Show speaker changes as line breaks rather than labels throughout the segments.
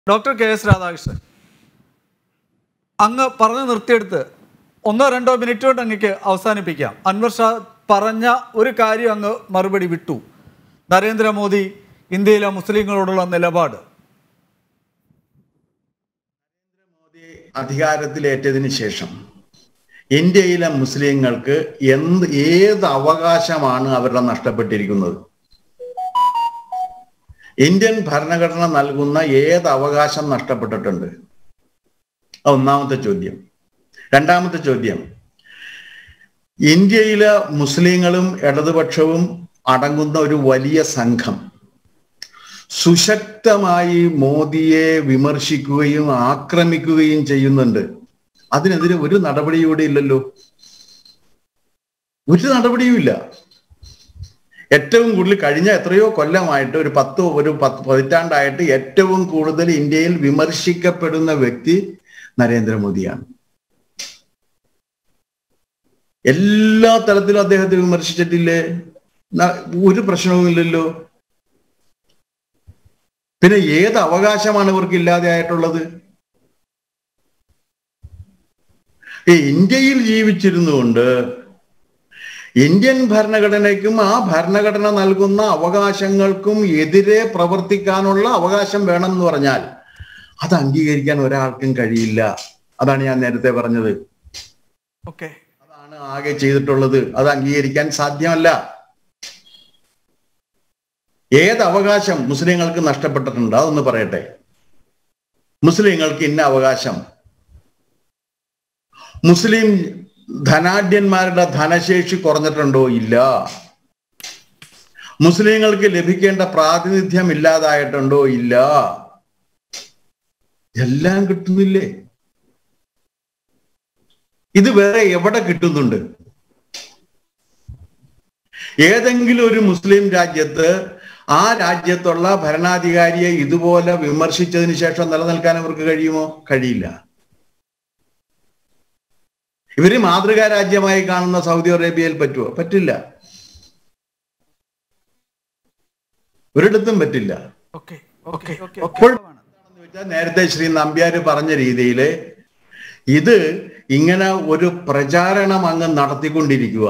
Doctor K S Radhakrishnan അങ്ങ് പറഞ്ഞു നിർത്തിയെടുത്ത് ഒന്നോ രണ്ടോ മിനിറ്റ് കൊണ്ട് അങ്ങക്ക് അവസാനിപ്പിക്കാം അൻവർ ഷാ പറഞ്ഞ ഒരു കാര്യം അങ്ങ് മറുപടി വിട്ടു നരേന്ദ്രമോദി ഇന്ത്യയിലെ മുസ്ലിങ്ങളോടുള്ള നിലപാട്
അധികാരത്തിലേറ്റതിന് ശേഷം ഇന്ത്യയിലെ മുസ്ലിങ്ങൾക്ക് എന്ത് ഏത് അവകാശമാണ് അവരുടെ നഷ്ടപ്പെട്ടിരിക്കുന്നത് ഇന്ത്യൻ ഭരണഘടന നൽകുന്ന ഏത് അവകാശം നഷ്ടപ്പെട്ടിട്ടുണ്ട് അത് ഒന്നാമത്തെ ചോദ്യം രണ്ടാമത്തെ ചോദ്യം ഇന്ത്യയിലെ മുസ്ലിങ്ങളും ഇടതുപക്ഷവും അടങ്ങുന്ന ഒരു വലിയ സംഘം സുശക്തമായി മോദിയെ വിമർശിക്കുകയും ആക്രമിക്കുകയും ചെയ്യുന്നുണ്ട് അതിനെതിരെ ഒരു നടപടിയൂടെ ഇല്ലല്ലോ ഒരു നടപടിയും ഇല്ല ഏറ്റവും കൂടുതൽ കഴിഞ്ഞ എത്രയോ കൊല്ലമായിട്ട് ഒരു പത്ത് ഒരു പത്ത് പതിറ്റാണ്ടായിട്ട് ഏറ്റവും കൂടുതൽ ഇന്ത്യയിൽ വിമർശിക്കപ്പെടുന്ന വ്യക്തി നരേന്ദ്രമോദിയാണ് എല്ലാ തലത്തിലും അദ്ദേഹത്തെ വിമർശിച്ചിട്ടില്ലേ ന- ഒരു പ്രശ്നവുമില്ലല്ലോ പിന്നെ ഏത് അവകാശമാണ് ഇവർക്ക് ഇല്ലാതെ ആയിട്ടുള്ളത് ഈ ഇന്ത്യയിൽ ജീവിച്ചിരുന്നുകൊണ്ട് ഇന്ത്യൻ ഭരണഘടനയ്ക്കും ആ ഭരണഘടന നൽകുന്ന അവകാശങ്ങൾക്കും എതിരെ പ്രവർത്തിക്കാനുള്ള അവകാശം വേണം എന്ന് പറഞ്ഞാൽ അത് അംഗീകരിക്കാൻ ഒരാൾക്കും കഴിയില്ല അതാണ് ഞാൻ നേരത്തെ പറഞ്ഞത്
ഓക്കെ
അതാണ് ആകെ ചെയ്തിട്ടുള്ളത് അത് അംഗീകരിക്കാൻ സാധ്യമല്ല ഏത് അവകാശം മുസ്ലിങ്ങൾക്ക് നഷ്ടപ്പെട്ടിട്ടുണ്ട് അതൊന്ന് പറയട്ടെ മുസ്ലിങ്ങൾക്ക് ഇന്ന അവകാശം മുസ്ലിം ധനാഢ്യന്മാരുടെ ധനശേഷി കുറഞ്ഞിട്ടുണ്ടോ ഇല്ല മുസ്ലിങ്ങൾക്ക് ലഭിക്കേണ്ട പ്രാതിനിധ്യം ഇല്ലാതായിട്ടുണ്ടോ ഇല്ല എല്ലാം കിട്ടുന്നില്ലേ ഇത് വേറെ എവിടെ കിട്ടുന്നുണ്ട് ഏതെങ്കിലും ഒരു മുസ്ലിം രാജ്യത്ത് ആ രാജ്യത്തുള്ള ഭരണാധികാരിയെ ഇതുപോലെ വിമർശിച്ചതിന് ശേഷം നിലനിൽക്കാൻ അവർക്ക് കഴിയുമോ കഴിയില്ല ഇവര് മാതൃകാ രാജ്യമായി കാണുന്ന സൗദി അറേബ്യയിൽ പറ്റുമോ പറ്റില്ല ഒരിടത്തും പറ്റില്ല
ഓക്കെ ഓക്കെ ഓക്കെ
അപ്പോൾ എന്താണെന്ന് വെച്ചാൽ നേരത്തെ ശ്രീ നമ്പ്യാര് പറഞ്ഞ രീതിയിൽ ഇത് ഇങ്ങനെ ഒരു പ്രചാരണം അങ്ങ് നടത്തിക്കൊണ്ടിരിക്കുക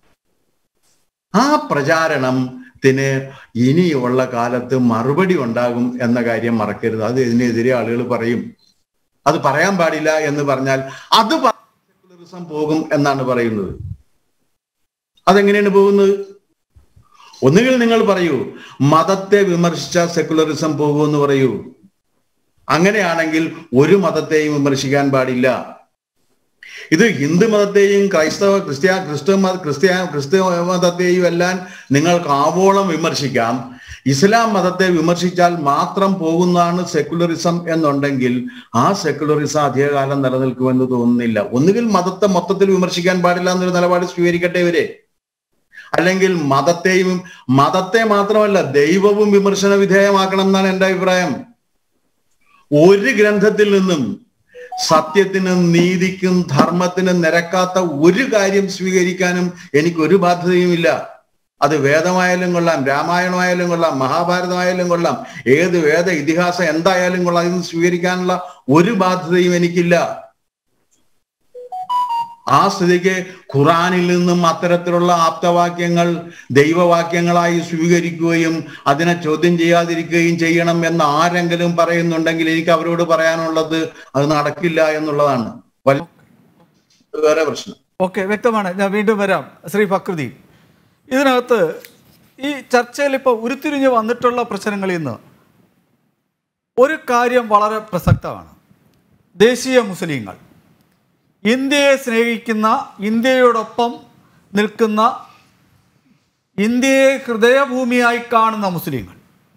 ആ പ്രചാരണത്തിന് ഇനിയുള്ള കാലത്ത് മറുപടി ഉണ്ടാകും എന്ന കാര്യം മറക്കരുത് അത് ഇതിനെതിരെ ആളുകൾ പറയും അത് പറയാൻ പാടില്ല എന്ന് പറഞ്ഞാൽ അത് സെക്കുലറിസം പോകും എന്നാണ് പറയുന്നത് അതെങ്ങനെയാണ് പോകുന്നത് ഒന്നുകിൽ നിങ്ങൾ പറയൂ മതത്തെ വിമർശിച്ച സെക്കുലറിസം പോകുമെന്ന് പറയൂ അങ്ങനെയാണെങ്കിൽ ഒരു മതത്തെയും വിമർശിക്കാൻ പാടില്ല ഇത് ഹിന്ദു മതത്തെയും ക്രൈസ്തവ ക്രിസ്ത്യ ക്രിസ്തു മത ക്രിസ്ത്യ ക്രിസ്തു മതത്തെയും എല്ലാം നിങ്ങൾക്ക് ആവോളം വിമർശിക്കാം ഇസ്ലാം മതത്തെ വിമർശിച്ചാൽ മാത്രം പോകുന്നതാണ് സെക്കുലറിസം എന്നുണ്ടെങ്കിൽ ആ സെക്കുലറിസം അധികകാലം നിലനിൽക്കുമെന്ന് തോന്നുന്നില്ല ഒന്നുകിൽ മതത്തെ മൊത്തത്തിൽ വിമർശിക്കാൻ പാടില്ല എന്നൊരു നിലപാട് സ്വീകരിക്കട്ടെ ഇവരെ അല്ലെങ്കിൽ മതത്തെയും മതത്തെ മാത്രമല്ല ദൈവവും വിമർശന വിധേയമാക്കണം എന്നാണ് എൻ്റെ അഭിപ്രായം ഒരു ഗ്രന്ഥത്തിൽ നിന്നും സത്യത്തിനും നീതിക്കും ധർമ്മത്തിനും നിരക്കാത്ത ഒരു കാര്യം സ്വീകരിക്കാനും എനിക്ക് ഒരു ബാധ്യതയുമില്ല അത് വേദമായാലും കൊള്ളാം രാമായണമായാലും കൊള്ളാം മഹാഭാരതമായാലും കൊള്ളാം ഏത് വേദ ഇതിഹാസം എന്തായാലും കൊള്ളാം ഇത് സ്വീകരിക്കാനുള്ള ഒരു ബാധ്യതയും എനിക്കില്ല ആ സ്ഥിതിക്ക് ഖുറാനിൽ നിന്നും അത്തരത്തിലുള്ള ആപ്തവാക്യങ്ങൾ ദൈവവാക്യങ്ങളായി സ്വീകരിക്കുകയും അതിനെ ചോദ്യം ചെയ്യാതിരിക്കുകയും ചെയ്യണം എന്ന് ആരെങ്കിലും പറയുന്നുണ്ടെങ്കിൽ എനിക്ക് അവരോട് പറയാനുള്ളത് അത് നടക്കില്ല എന്നുള്ളതാണ് വല്ല- വേറെ പ്രശ്നം
ഓക്കെ വ്യക്തമാണ് ഞാൻ വീണ്ടും വരാം ശ്രീ ഫക്രുദ്ദീൻ ഇതിനകത്ത് ഈ ചർച്ചയിൽ ഇപ്പോൾ ഉരുത്തിരിഞ്ഞ് വന്നിട്ടുള്ള പ്രശ്നങ്ങളിൽ നിന്ന് ഒരു കാര്യം വളരെ പ്രസക്തമാണ് ദേശീയ മുസ്ലിങ്ങൾ ഇന്ത്യയെ സ്നേഹിക്കുന്ന ഇന്ത്യയോടൊപ്പം നിൽക്കുന്ന ഇന്ത്യയെ ഹൃദയഭൂമിയായി കാണുന്ന മുസ്ലിങ്ങൾ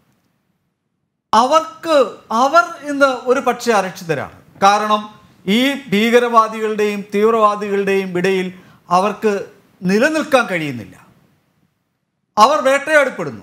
അവർക്ക് അവർ ഇന്ന് ഒരു പക്ഷേ അരക്ഷിതരാണ് കാരണം ഈ ഭീകരവാദികളുടെയും തീവ്രവാദികളുടെയും ഇടയിൽ അവർക്ക് നിലനിൽക്കാൻ കഴിയുന്നില്ല അവർ വേട്ടയാടപ്പെടുന്നു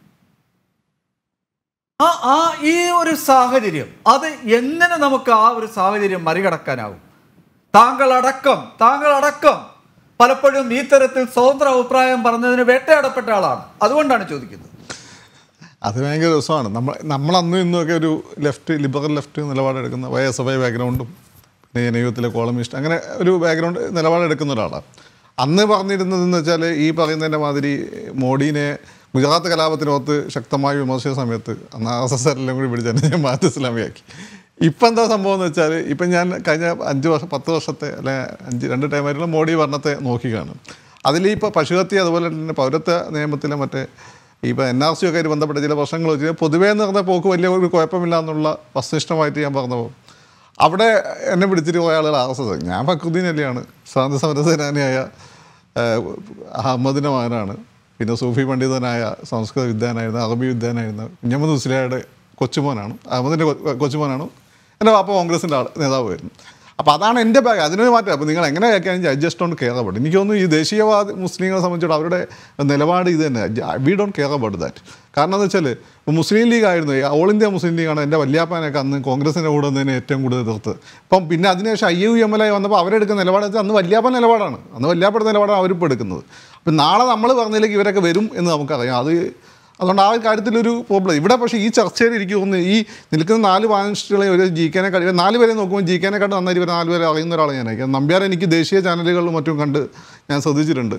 ആ ആ ഈ ഒരു സാഹചര്യം അത് എങ്ങനെ നമുക്ക് ആ ഒരു സാഹചര്യം മറികടക്കാനാവും താങ്കൾ അടക്കം താങ്കൾ അടക്കം പലപ്പോഴും ഈ തരത്തിൽ സ്വതന്ത്ര അഭിപ്രായം പറഞ്ഞതിന് വേട്ടയാടപ്പെട്ട ആളാണ് അതുകൊണ്ടാണ് ചോദിക്കുന്നത്
അത് ഭയങ്കര രസമാണ് നമ്മൾ നമ്മൾ അന്നും ഇന്നുമൊക്കെ ഒരു ലെഫ്റ്റ് ലിബറൽ ലെഫ്റ്റ് നിലപാടെടുക്കുന്ന വൈ എസ് എഫ് ഐ ബാക്ക്ഗ്രൗണ്ടും പിന്നെ ജനയുഗത്തിലെ കോളമിസ്റ്റ് അങ്ങനെ ഒരു ബാക്ക്ഗ്രൗണ്ട് നിലപാടെടുക്കുന്ന ഒരാളാണ് അന്ന് പറഞ്ഞിരുന്നതെന്ന് വെച്ചാൽ ഈ പറയുന്നതിൻ്റെ മാതിരി മോഡീനെ ഗുജറാത്ത് കലാപത്തിനകത്ത് ശക്തമായി വിമർശിച്ച സമയത്ത് അന്ന് ആർ എസ് എസ് എല്ലാം കൂടി പിടിച്ച് തന്നെ ഞാൻ മാറ്റി ഇസ്ലാമിയാക്കി ഇപ്പം എന്താ സംഭവം എന്ന് വെച്ചാൽ ഇപ്പം ഞാൻ കഴിഞ്ഞ അഞ്ച് വർഷം പത്ത് വർഷത്തെ അല്ലെ അഞ്ച് രണ്ട് ടൈമായിട്ടുള്ള മോഡി ഭരണത്തെ നോക്കി കാണും അതിൽ ഇപ്പോൾ പശുഹത്യ അതുപോലെ തന്നെ പൗരത്വ നിയമത്തിലെ മറ്റേ ഇപ്പോൾ എൻ ആർ സി ഒക്കെ ആയിട്ട് ബന്ധപ്പെട്ട ചില പ്രശ്നങ്ങൾ വെച്ച് പൊതുവേ നിർന്ന പോക്ക് വലിയ ഒരു കുഴപ്പമില്ല എന്നുള്ള വസ്തുനിഷ്ഠമായിട്ട് ഞാൻ പറഞ്ഞപ്പോൾ അവിടെ എന്നെ പിടിച്ചിട്ട് പോയ ആളുകൾ ആർ എസ് എസ് ഞാൻ ഫക്രുദ്ദീൻ അലിയാണ് സ്വാതന്ത്ര്യ സമര സേനാനിയായ ഏഹ്, അഹമ്മദിൻ്റെ മകനാണ് പിന്നെ സൂഫി പണ്ഡിതനായ സംസ്കൃത വിദ്വാനായിരുന്ന അറബി വിദ്വാനായിരുന്ന കുഞ്ഞമ്മദ് മുസ്ലിയായുടെ കൊച്ചുമോനാണ് അഹമ്മദിൻ്റെ കൊ- കൊച്ചുമോനാണ് എൻ്റെ വാപ്പ കോൺഗ്രസിൻ്റെ ആൾ നേതാവായിരുന്നു അപ്പോൾ അതാണ് എൻ്റെ ബാഗ് അതിനൊരു മാറ്റം അപ്പോൾ നിങ്ങൾ എങ്ങനെ കേൾക്കുകയാണെങ്കിൽ I just don't care about എനിക്ക് തോന്നുന്നു ഈ ദേശീയവാദ മുസ്ലിങ്ങളെ സംബന്ധിച്ചിടത്തോളം അവരുടെ നിലപാട് ഇത് തന്നെ we don't care about that കാരണം എന്ന് വെച്ചാൽ ഇപ്പോൾ മുസ്ലിം ലീഗ് ആയിരുന്നു ഈ ഓൾ ഇന്ത്യ മുസ്ലിം ലീഗാണ് എൻ്റെ വല്യാപ്പാനൊക്കെ അന്ന് കോൺഗ്രസിൻ്റെ കൂടെ നിന്നതിനെ ഏറ്റവും കൂടുതൽ എതിർത്ത് ഇപ്പം പിന്നെ അതിനുശേഷം ഐ യു എം എൽ ആയി വന്നപ്പോൾ അവരെടുക്കുന്ന നിലപാട് വെച്ചാൽ അന്ന് വല്യാപ്പൻ നിലപാടാണ് അന്ന് വല്യാപ്പയുടെ നിലപാടാണ് അവരിപ്പോൾ എടുക്കുന്നത് അപ്പം നാളെ നമ്മൾ പറഞ്ഞതിലേക്ക് ഇവരൊക്കെ വരും എന്ന് നമുക്കറിയാം അത് അതുകൊണ്ട് ആ ഒരു കാര്യത്തിലൊരു പ്രോബ്ലം ഇവിടെ പക്ഷേ ഈ ചർച്ചയിൽ എനിക്ക് തോന്നുന്നു ഈ നിൽക്കുന്ന നാല് പാനലിസ്റ്റുകളെ ഒരു ജി കെനെ കടി നാല് പേരെ നോക്കുമ്പോൾ ജി കെനെ കണ്ട് നന്നായിട്ട് ഇവർ നാല് പേരെ അറിയുന്ന ഒരാളെ ഞാനായിരിക്കും നമ്പ്യാർ എനിക്ക് ദേശീയ ചാനലുകളിലും മറ്റും കണ്ട് ഞാൻ ശ്രദ്ധിച്ചിട്ടുണ്ട്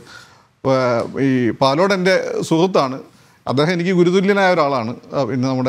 ഏർ ഈ പാലോട് എൻ്റെ സുഹൃത്താണ് അദ്ദേഹം എനിക്ക് ഗുരുതുല്യനായ ഒരാളാണ് ആ, പിന്നെ നമ്മുടെ